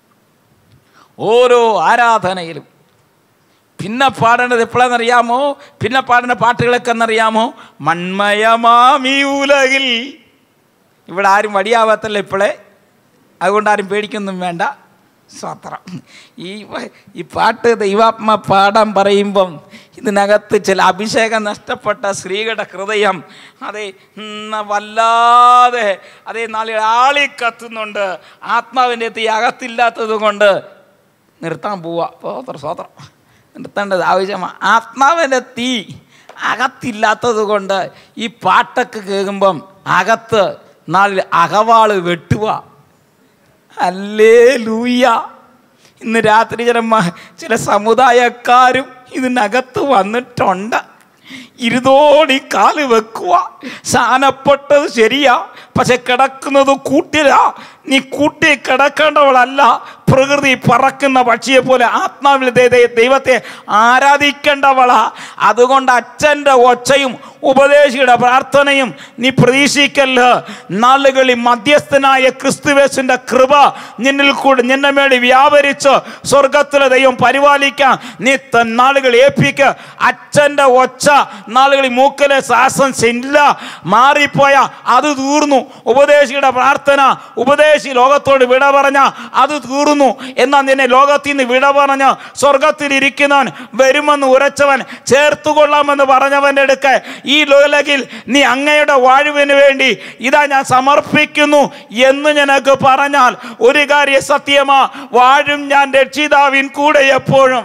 ഓരോ ആരാധനയിലും പിന്നെ പാടേണ്ടത് എപ്പോഴാണെന്നറിയാമോ പിന്നെ പാടേണ്ട പാട്ടുകളൊക്കെ എന്നറിയാമോ മൺമയമാമി ഉലകിൽ ഇവിടെ ആരും വടിയാവാത്തല്ല ഇപ്പോഴേ അതുകൊണ്ട് ആരും പേടിക്കൊന്നും വേണ്ട സ്വത്രം ഈ വ- ഈ പാട്ട് ദൈവാത്മ പാടാൻ പറയുമ്പം ഇതിനകത്ത് ചില അഭിഷേകം നഷ്ടപ്പെട്ട സ്ത്രീകളുടെ ഹൃദയം അതെ ഉം, വല്ലാതെ അതേ നാളെ ആളി കത്തുന്നുണ്ട് ആത്മാവിൻ്റെ തീ അകത്തില്ലാത്തത് കൊണ്ട് നിർത്താൻ പോവാ സ്വോത്രം സ്വോത്രം നിർത്തേണ്ടത് ആവശ്യമാണ് ആത്മാവിൻ്റെ തീ അകത്തില്ലാത്തത് കൊണ്ട് ഈ പാട്ടൊക്കെ കേൾക്കുമ്പം അകത്ത് നാളിൽ അകവാള് വെട്ടുക അല്ലേ ലൂയ ഇന്ന് രാത്രി ചില മ- ചില സമുദായക്കാരും ഇതിനകത്ത് വന്നിട്ടുണ്ട് ഇരുതോടി കാല് വെക്കുക സാനപ്പെട്ടത് ശരിയാ പക്ഷെ കിടക്കുന്നത് കൂട്ടിലാ നീ കൂട്ടി കിടക്കേണ്ടവളല്ല പ്രകൃതി പറക്കുന്ന പക്ഷിയെ പോലെ ആത്മാവിൽ ദൈ- ദൈ- ദൈവത്തെ ആരാധിക്കേണ്ടവളാ അതുകൊണ്ട് അച്ഛൻ്റെ ഒച്ചയും ഉപദേശിയുടെ പ്രാർത്ഥനയും നീ പ്രതീക്ഷിക്കല്ല നാളുകളിൽ മധ്യസ്ഥനായ ക്രിസ്തുവേശിൻ്റെ കൃപ നിന്നിൽ കൂടി നിന്നെ മേടി വ്യാപരിച്ച് സ്വർഗത്തിലെ ദൈവം പരിപാലിക്കാൻ നീ ത- നാളുകൾ ഏൽപ്പിക്ക അച്ഛൻ്റെ ഒച്ച നാളുകളിൽ മൂക്കലെ ശ്വാസം ഇല്ല മാറിപ്പോയ അത് തീർന്നു ഉപദേശിയുടെ പ്രാർത്ഥന ഉപദേശി ലോകത്തോട് വിട പറഞ്ഞ അത് തീർന്നു എന്നാൽ നിന്നെ ലോകത്തിൽ നിന്ന് വിട പറഞ്ഞ് സ്വർഗത്തിൽ ഇരിക്കുന്നവൻ വരുമെന്ന് ഉരച്ചവൻ ചേർത്തുകൊള്ളാമെന്ന് പറഞ്ഞവൻ്റെ അടുക്ക ഈ ലോലകിൽ നീ അങ്ങയുടെ വാഴുവിന് വേണ്ടി ഇതാ ഞാൻ സമർപ്പിക്കുന്നു എന്ന് നിനക്ക് പറഞ്ഞാൽ ഒരു കാര്യം സത്യമാ വാഴും ഞാൻ രക്ഷിതാവിൻ കൂടെ എപ്പോഴും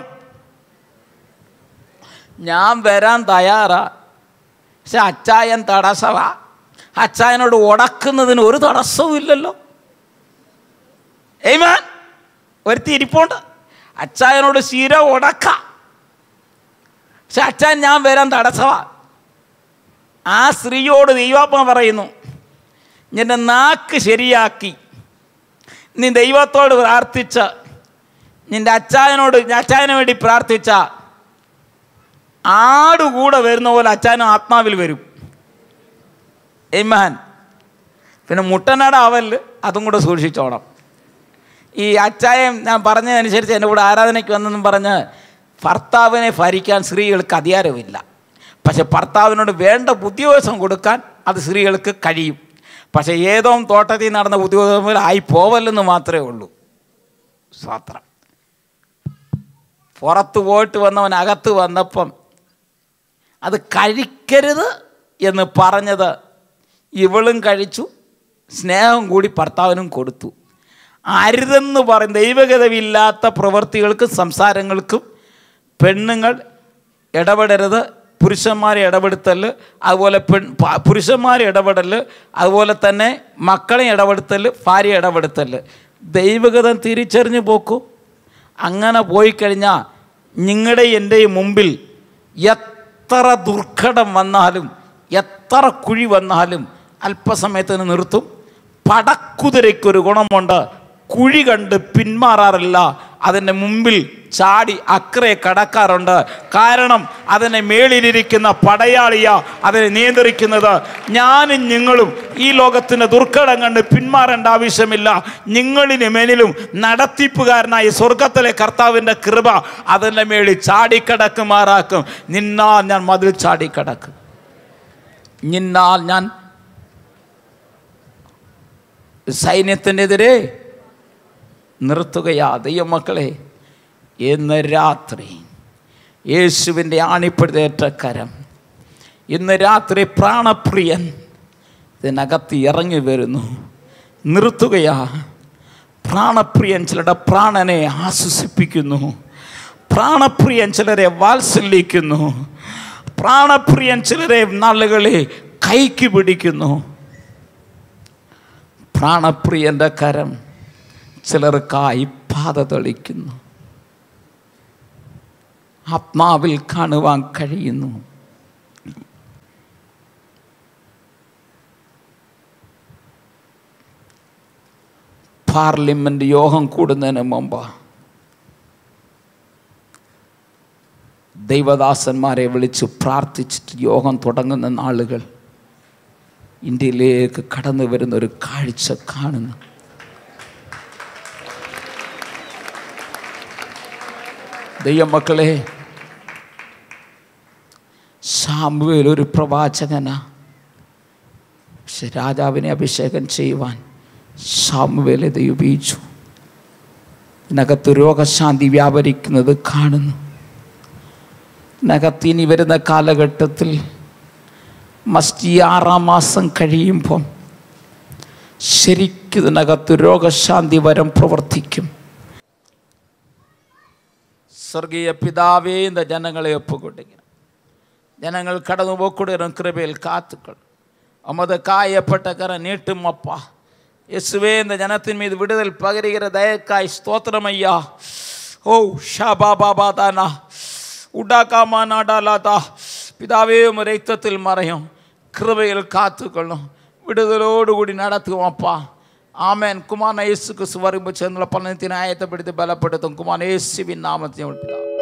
ഞാൻ വരാൻ തയ്യാറാ പക്ഷെ അച്ചായൻ തടസ്സമാ അച്ചായനോട് ഉടക്കുന്നതിന് ഒരു തടസ്സവും ഇല്ലല്ലോ ഏമാൻ ഒരുത്തി ഇരിപ്പുണ്ട് അച്ചായനോട് ശിര ഉടക്ക പക്ഷെ അച്ചായൻ ഞാൻ വരാൻ തടസ്സമാ ആ സ്ത്രീയോട് ദൈവാത്മ പറയുന്നു നിന്റെ നാക്ക് ശരിയാക്കി നീ ദൈവത്തോട് പ്രാർത്ഥിച്ച നിന്റെ അച്ചായനോട് അച്ചായന് വേണ്ടി പ്രാർത്ഥിച്ച ആട് കൂടെ വരുന്ന പോലെ അച്ചായനും ആത്മാവിൽ വരും എയ്മാൻ പിന്നെ മുട്ടനാട് ആവല് അതും കൂടെ സൂക്ഷിച്ചോണം ഈ അച്ചായം ഞാൻ പറഞ്ഞതനുസരിച്ച് എൻ്റെ കൂടെ ആരാധനയ്ക്ക് വന്നെന്നും പറഞ്ഞ് ഭർത്താവിനെ ഭരിക്കാൻ സ്ത്രീകൾക്ക് അധികാരമില്ല പക്ഷെ ഭർത്താവിനോട് വേണ്ട ബുദ്ധിവശം കൊടുക്കാൻ അത് സ്ത്രീകൾക്ക് കഴിയും പക്ഷേ ഏതോ തോട്ടത്തിൽ നടന്ന ബുദ്ധിവശം പോലെ ആയി പോവല്ലെന്ന് മാത്രമേ ഉള്ളൂ സ്വാത്രം പുറത്ത് പോയിട്ട് വന്നവൻ അകത്ത് വന്നപ്പം അത് കഴിക്കരുത് എന്ന് പറഞ്ഞത് ഇവളും കഴിച്ചു സ്നേഹം കൂടി ഭർത്താവിനും കൊടുത്തു അരുതെന്ന് പറയും ദൈവഗതമില്ലാത്ത പ്രവൃത്തികൾക്കും സംസാരങ്ങൾക്കും പെണ്ണുങ്ങൾ ഇടപെടരുത് പുരുഷന്മാരെ ഇടപെടുത്തൽ അതുപോലെ പെൺ പ- പുരുഷന്മാരെ ഇടപെടൽ അതുപോലെ തന്നെ മക്കളെ ഇടപെടുത്തൽ ഭാര്യ ഇടപെടുത്തൽ ദൈവഗതം തിരിച്ചറിഞ്ഞു പോക്കൂ അങ്ങനെ പോയി കഴിഞ്ഞാൽ നിങ്ങളുടെ എൻ്റെയും മുമ്പിൽ എത്ര ദുർഘടം വന്നാലും എത്ര കുഴി വന്നാലും അല്പസമയത്തിന് നിർത്തും പടക്കുതിരയ്ക്കൊരു ഗുണമുണ്ട് കുഴി കണ്ട് പിന്മാറാറില്ല അതിൻ്റെ മുമ്പിൽ ചാടി അക്കരെ കടക്കാറുണ്ട് കാരണം അതിനെ മേളിലിരിക്കുന്ന പടയാളിയ അതിനെ നിയന്ത്രിക്കുന്നത് ഞാനും നിങ്ങളും ഈ ലോകത്തിൻ്റെ ദുർഘടം കണ്ട് പിന്മാറേണ്ട ആവശ്യമില്ല നിങ്ങളിന് മേലിലും നടത്തിപ്പുകാരനായ സ്വർഗത്തിലെ കർത്താവിൻ്റെ കൃപ അതിൻ്റെ മേളിൽ ചാടിക്കടക്കുമാറാക്കും നിന്നാൽ ഞാൻ മതിൽ ചാടിക്കടക്കും നിന്നാൽ ഞാൻ സൈന്യത്തിനെതിരെ നിർത്തുകയാ ദൈവമക്കളെ ഇന്ന് രാത്രി യേശുവിൻ്റെ ആണിപ്പെടുത്തേറ്റ കരം ഇന്ന് രാത്രി പ്രാണപ്രിയൻ ഇതിനകത്ത് ഇറങ്ങി വരുന്നു നിർത്തുകയാ പ്രാണപ്രിയൻ ചിലരുടെ പ്രാണനെ ആശ്വസിപ്പിക്കുന്നു പ്രാണപ്രിയൻ ചിലരെ വാത്സല്യിക്കുന്നു പ്രാണപ്രിയൻ ചിലരെ നാളുകളെ കൈക്ക് പിടിക്കുന്നു പ്രാണപ്രിയൻ്റെ കരം ചിലർക്കായി പാത തെളിക്കുന്നു ആത്മാവിൽ കാണുവാൻ കഴിയുന്നു പാർലമെന്റ് യോഗം കൂടുന്നതിന് മുമ്പ് ദൈവദാസന്മാരെ വിളിച്ച് പ്രാർത്ഥിച്ചിട്ട് യോഗം തുടങ്ങുന്ന നാളുകൾ ഇന്ത്യയിലേക്ക് കടന്നു വരുന്ന ഒരു കാഴ്ച കാണുന്നു ദൈവമക്കളെ സാമുവേൽ ഒരു പ്രവാചകനാ പക്ഷെ രാജാവിനെ അഭിഷേകം ചെയ്യുവാൻ സാമുവേലെ ദൈവം ഉപയോഗിച്ചു ഇതിനകത്ത് രോഗശാന്തി വ്യാപരിക്കുന്നത് കാണുന്നു ഇതിനകത്ത് ഇനി വരുന്ന കാലഘട്ടത്തിൽ മസ്റ്റ് ഈ ആറാം മാസം കഴിയുമ്പം ശരിക്കും ഇതിനകത്ത് രോഗശാന്തി വരം പ്രവർത്തിക്കും സ്വർഗീയ പിതാവേ എന്ന ജനങ്ങളെ ഒപ്പുകൊണ്ടിരിക്കണം ജനങ്ങൾ കടന്നു പോക്കൂടുന്ന കൃപയിൽ കാത്തുക്കൾ അമത് കായപ്പെട്ട കര നീട്ടും അപ്പ യേശുവേ എന്ന ജനത്തിൻ മീത് വിടുതൽ പകരുകിற ദയക്കായി സ്തോത്രമയ്യ ഓ ഷാബാബാബാദാന ഉടാക്കാമാനാടാലാത്ത പിതാവേ ഉം രക്തത്തിൽ മറയും കൃപയിൽ കാത്തുകൊള്ളും വിടുതലോടുകൂടി നടത്തും അപ്പ ആമേൻ കുമാരൻ യേസുക്ക് സുവറിമ്പ് ചെന്നുള്ള പണത്തിനായത്തപ്പെടുത്തി ബലപ്പെടുത്തും കുമാരൻ യേശുവിൻ നാമത്തിൽ പിതാവ്